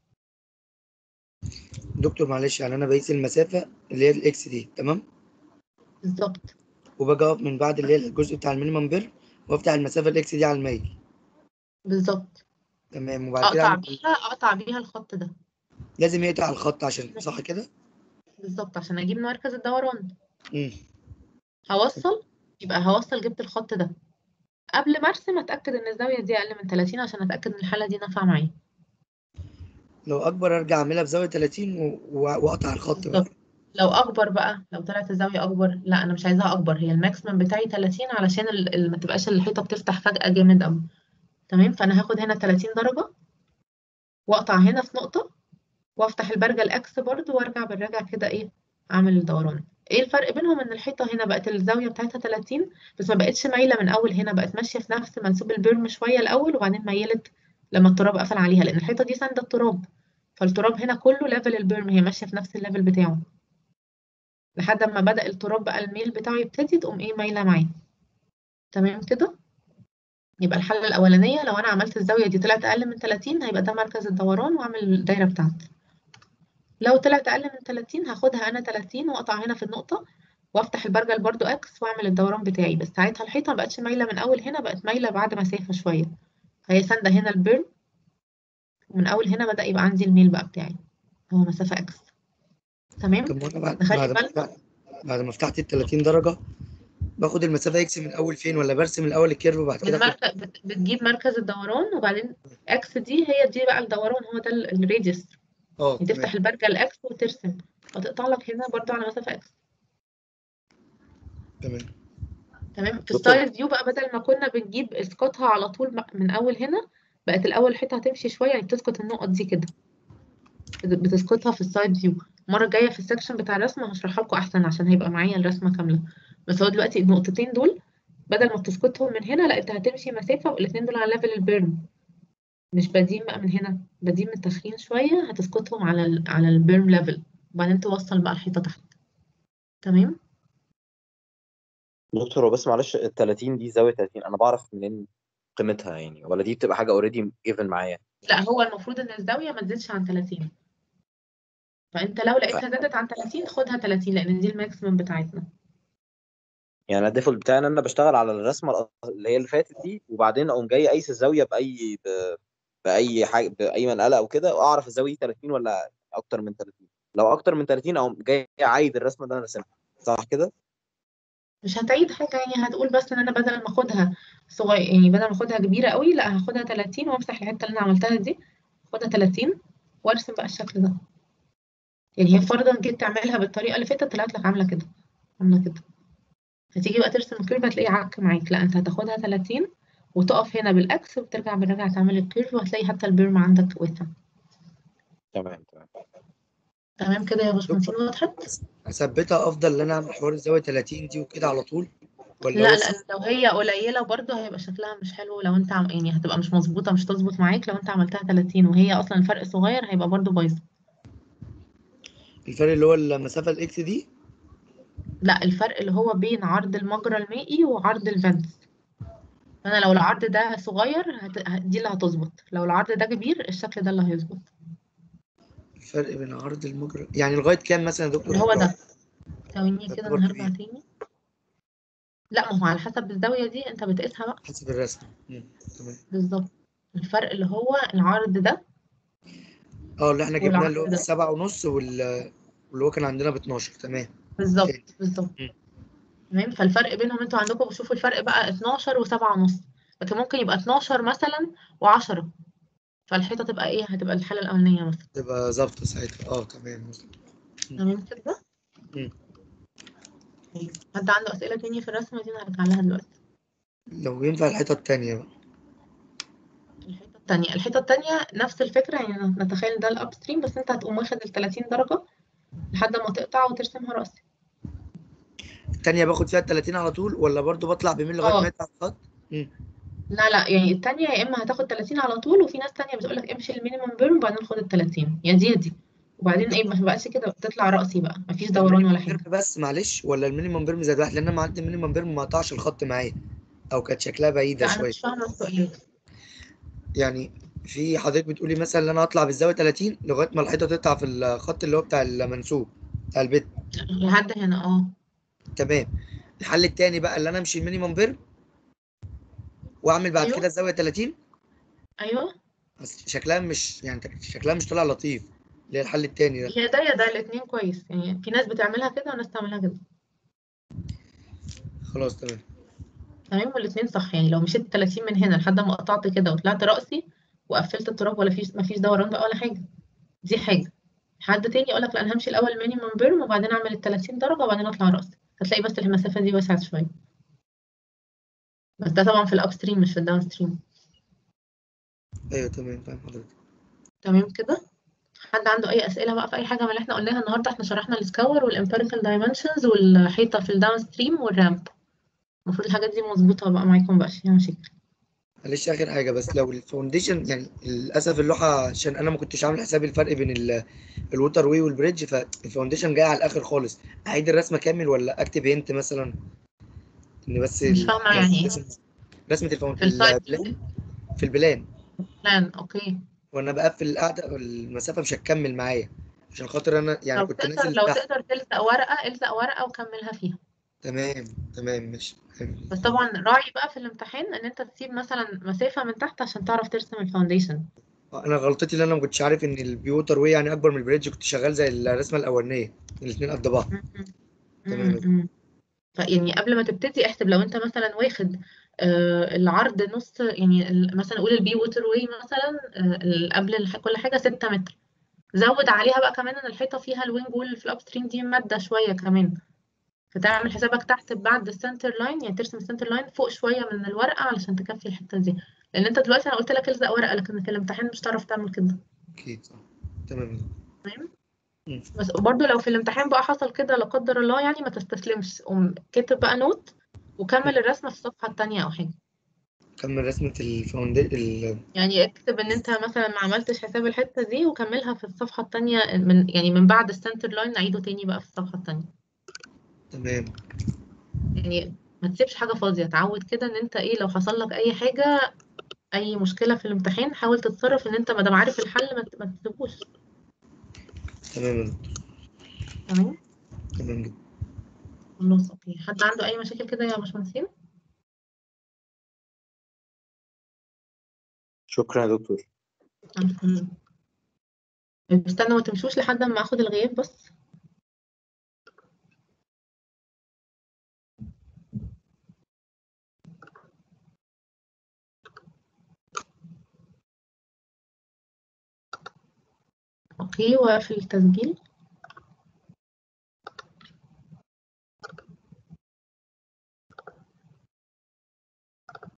دكتور معلش يعني انا بقيس المسافه اللي هي الاكس دي تمام بالظبط وباجي اقف من بعد اللي هي الجزء بتاع المينيمم بير وافتح المسافه الاكس دي على الميل بالظبط تمام وبعد كده اقطع أعمل- بيها اقطع بيها الخط ده لازم يقطع الخط عشان صح كده بالظبط عشان اجيب مركز الدوران امم هوصل يبقى هوصل جبت الخط ده قبل ما ارسم اتاكد ان الزاويه دي اقل من 30 عشان اتاكد ان الحاله دي نافعه معايا لو اكبر ارجع اعملها بزاويه 30 و- و- واقطع الخط بقى بالظبط لو اكبر بقى لو طلعت الزاويه اكبر لا انا مش عايزاها اكبر هي الماكسيمم بتاعي 30 علشان ال- ال- ما تبقاش الحيطه بتفتح فجاه جامد قوي تمام فانا هاخد هنا 30 درجه واقطع هنا في نقطه وافتح البرجه الاكس برضو وارجع بالراجع كده ايه اعمل الدوران ايه الفرق بينهم ان الحيطه هنا بقت الزاويه بتاعتها 30 بس ما بقتش مايله من اول هنا بقت ماشيه في نفس منسوب البيرم شويه الاول وبعدين ميلت لما التراب قفل عليها لان الحيطه دي ساندة التراب فالتراب هنا كله ليفل البيرم هي ماشيه في نفس الليفل بتاعه لحد ما بدأ التراب بقى الميل بتاعه يبتدي تقوم ايه مايله معاه تمام كده يبقى الحالة الأولانية لو أنا عملت الزاوية دي طلعت أقل من 30 هيبقى ده مركز الدوران وأعمل الدايرة بتاعتي لو طلعت أقل من 30 هاخدها أنا 30 وأقطع هنا في النقطة وأفتح البرجل برضو إكس وأعمل الدوران بتاعي بس ساعتها الحيطة مبقتش مايلة من أول هنا بقت مايلة بعد مسافة شوية فهي ساندة هنا البيرم ومن أول هنا بدأ يبقى عندي الميل بقى بتاعي هو مسافة إكس تمام طب وانا بعد نخلي بعد ما بالنا فتحت بعد ما فتحت ال 30 درجه باخد المسافه اكس من اول فين ولا برسم الاول الكيرف وبعد من كده اخد مركز بت- بتجيب مركز الدوران وبعدين اكس دي هي دي بقى الدوران هو ده ال- الراديوس اه يعني تمام تفتح البرجل الاكس وترسم فتقطع لك هنا برضو على مسافة اكس تمام تمام في دكتور. السايد فيو بقى بدل ما كنا بنجيب اسقاطها على طول م- من اول هنا بقت الاول الحيطه هتمشي شويه يعني بتسقط النقط دي كده بت- بتسقطها في السايد فيو المره الجايه في السكشن بتاع الرسم هشرحها لكم احسن عشان هيبقى معايا الرسمه كامله بس هو دلوقتي النقطتين دول بدل ما تسقطهم من هنا لا انت هتمشي مسافه والاثنين دول على ليفل البيرن مش بادين بقى من هنا بادين من التسخين شويه هتسقطهم على ال على البيرن ليفل وبعدين توصل بقى الحيطه تحت تمام دكتور هو بس معلش ال 30 دي زاويه 30 انا بعرف منين قيمتها يعني ولا دي بتبقى حاجه اوريدي جيفن معايا لا هو المفروض ان الزاويه ما تزيدش عن 30 فانت لو لقيتها زادت عن 30 خدها 30 لان دي الماكسيمم بتاعتنا يعني أنا الديفولت بتاعي ان انا بشتغل على الرسمه الأ- اللي هي اللي فاتت دي وبعدين اقوم جاي قايس الزاويه باي ب... باي حاجه باي منقله او كده واعرف الزاويه دي 30 ولا اكتر من 30 لو اكتر من 30 اقوم جاي عايد الرسمه اللي انا راسمها صح كده مش هتعيد حاجه يعني هتقول بس ان انا بدل ما اخدها صغير يعني بدل ما اخدها كبيره قوي لا هاخدها 30 وامسح الحته اللي انا عملتها دي اخدها 30 وارسم بقى الشكل ده يعني هي فرضا جيت تعملها بالطريقه اللي فاتت طلعت لك عامله كده عامله كده هتيجي بقى ترسم الكيرف هتلاقيه عك معاك لا انت هتاخدها 30 وتقف هنا بالاكس وترجع بالرجع تعمل الكيرف وهتلاقي حتى البيرم عندك واسع تمام تمام تمام كده يا باشمهندس وضحت اثبتها افضل ان انا اعمل حوار الزاويه 30 دي وكده على طول ولا لا هو لان لو هي قليله برضه هيبقى شكلها مش حلو لو انت عم... يعني هتبقى مش مظبوطه مش تظبط معاك لو انت عملتها 30 وهي اصلا الفرق صغير هيبقى برضه بايظه الفرق اللي هو المسافه الاكس دي لا الفرق اللي هو بين عرض المجرى المائي وعرض الفنس فانا لو العرض ده صغير هت... ه- دي اللي هتظبط لو العرض ده كبير الشكل ده اللي هيظبط الفرق بين عرض المجرى يعني لغايه كام مثلا يا دكتور اللي هو ده ثواني كده يعتبر انا هرجع كبير. تاني لا ما هو على حسب الزاويه دي انت بتقيسها بقى حسب الرسم مم. تمام بالظبط الفرق اللي هو العرض ده اه اللي احنا جبناه اللي هو والعرض ده. بالسبعة ونص وال واللي هو كان عندنا ب 12 تمام بالظبط تاني. بالظبط مم. تمام فالفرق بينهم انتوا عندكم بشوفوا الفرق بقى 12 و7 ونص لكن ممكن يبقى 12 مثلا و10 فالحيطه تبقى ايه هتبقى الحاله الاولانيه مثلا تبقى ظابطه ساعتها اه تمام تمام كده مم. طيب، حد عنده اسئله تانية في الرسمه دي انا هرجع لها دلوقتي لو ينفع الحيطه التانية بقى الحيطه التانية الحيطه التانية نفس الفكره يعني نتخيل ده الاب ستريم بس انت هتقوم واخد ال 30 درجه لحد ما تقطع وترسمها راسي التانية باخد فيها ال 30 على طول ولا برضو بطلع بميل لغايه اه. ما يطلع الخط مم. لا لا يعني التانية يا اما هتاخد 30 على طول وفي ناس تانية بتقول لك امشي المينيمم بيرم وبعدين خد ال 30 يا دي يا دي وبعدين ايه ما بقاش كده تطلع راسي بقى مفيش دوران ولا المينيمم حاجه بيرم بس معلش ولا المينيمم بيرم زائد واحد لان انا عندي المينيمم بيرم ما قطعش الخط معايا او كانت شكلها بعيده لا انا شويه مش فاهمه السؤال يعني في حضرتك بتقولي مثلا ان انا اطلع بالزاويه 30 لغايه ما الحيطه تقطع في الخط اللي هو بتاع المنسوب بتاع البيت لحد هنا اه تمام الحل التاني بقى اللي انا امشي المينيمم بيرم واعمل بعد أيوه. كده الزاويه 30 ايوه بس شكلها مش يعني شكلها مش طالع لطيف اللي هي الحل التاني ده هي ده يا ده الاتنين كويس يعني في ناس بتعملها كده وناس تعملها كده خلاص تمام تمام والاتنين صح يعني لو مشيت 30 من هنا لحد ما قطعت كده وطلعت راسي وقفلت التراب ولا فيش مفيش دوران بقى ولا حاجه دي حاجه حد تاني يقول لك لا انا همشي الاول مينيمم بيرم وبعدين اعمل ال 30 درجه وبعدين اطلع راسي هتلاقي بس المسافه دي وسعت شويه بس ده طبعا في الاب ستريم مش في الداون ستريم ايوه تمام فاهم حضرتك تمام كده حد عنده اي اسئله بقى في اي حاجه من اللي احنا قلناها النهارده احنا شرحنا السكور والامبيريكال دايمنشنز والحيطه في الداون ستريم والرامب المفروض الحاجات دي مظبوطه بقى معاكم مبقاش فيها مشاكل معلش اخر حاجه بس لو الفاونديشن يعني للاسف اللوحه عشان انا ما كنتش عامل حساب الفرق بين ال- الووتر واي والبريدج فالفاونديشن جاي على الاخر خالص اعيد الرسمه كامل ولا اكتب هنت مثلا ان بس مش ال- فاهمة يعني إيه؟ رسمه رسمه في الفاونديشن السايد البلان في البلان بلان اوكي وانا بقفل القعده المسافه مش هتكمل معايا عشان خاطر انا يعني لو كنت تقدر نازل لو تحت تقدر تلزق ورقه الزق ورقه وكملها فيها تمام تمام ماشي بس طبعا راعي بقى في الامتحان ان انت تسيب مثلا مسافه من تحت عشان تعرف ترسم الفاونديشن انا غلطتي اللي انا ما كنتش عارف ان البيوتر واي يعني اكبر من البريدج كنت شغال زي الرسمه الاولانيه الاثنين قد بعض تمام. تمام يعني قبل ما تبتدي احسب لو انت مثلا واخد آه، العرض نص يعني ال- مثلا قول البي ووتر واي مثلا آه، ال- قبل الح- كل حاجه 6 متر زود عليها بقى كمان ان الحيطه فيها الوينج وول في الاب ستريم دي ماده شويه كمان فتعمل حسابك تحت بعد السنتر لاين يعني ترسم السنتر لاين فوق شويه من الورقه علشان تكفي الحته دي لان انت دلوقتي انا قلت لك الزق ورقه لكن في الامتحان مش هتعرف تعمل كده اكيد صح تمام تمام مم. بس برضه لو في الامتحان بقى حصل كده لا قدر الله يعني ما تستسلمش قوم كاتب بقى نوت وكمل الرسمة في الصفحة التانية أو حاجة كمل رسمة الفاونديشن يعني اكتب ان انت مثلا ما عملتش حساب الحتة دي وكملها في الصفحة التانية من يعني من بعد السنتر لاين نعيده تاني بقى في الصفحة التانية تمام يعني ما تسيبش حاجة فاضية تعود كده ان انت ايه لو حصل لك اي حاجة اي مشكلة في الامتحان حاول تتصرف ان انت ما دام عارف الحل ما ت- ما تسيبوش تمام يا دكتور تمام تمام جدا خلاص اوكي حد عنده اي مشاكل كده يا باشمهندسين شكرا يا دكتور عفواً. طيب استنوا ما تمشوش لحد ما اخد الغياب بس اوكي واقفل التسجيل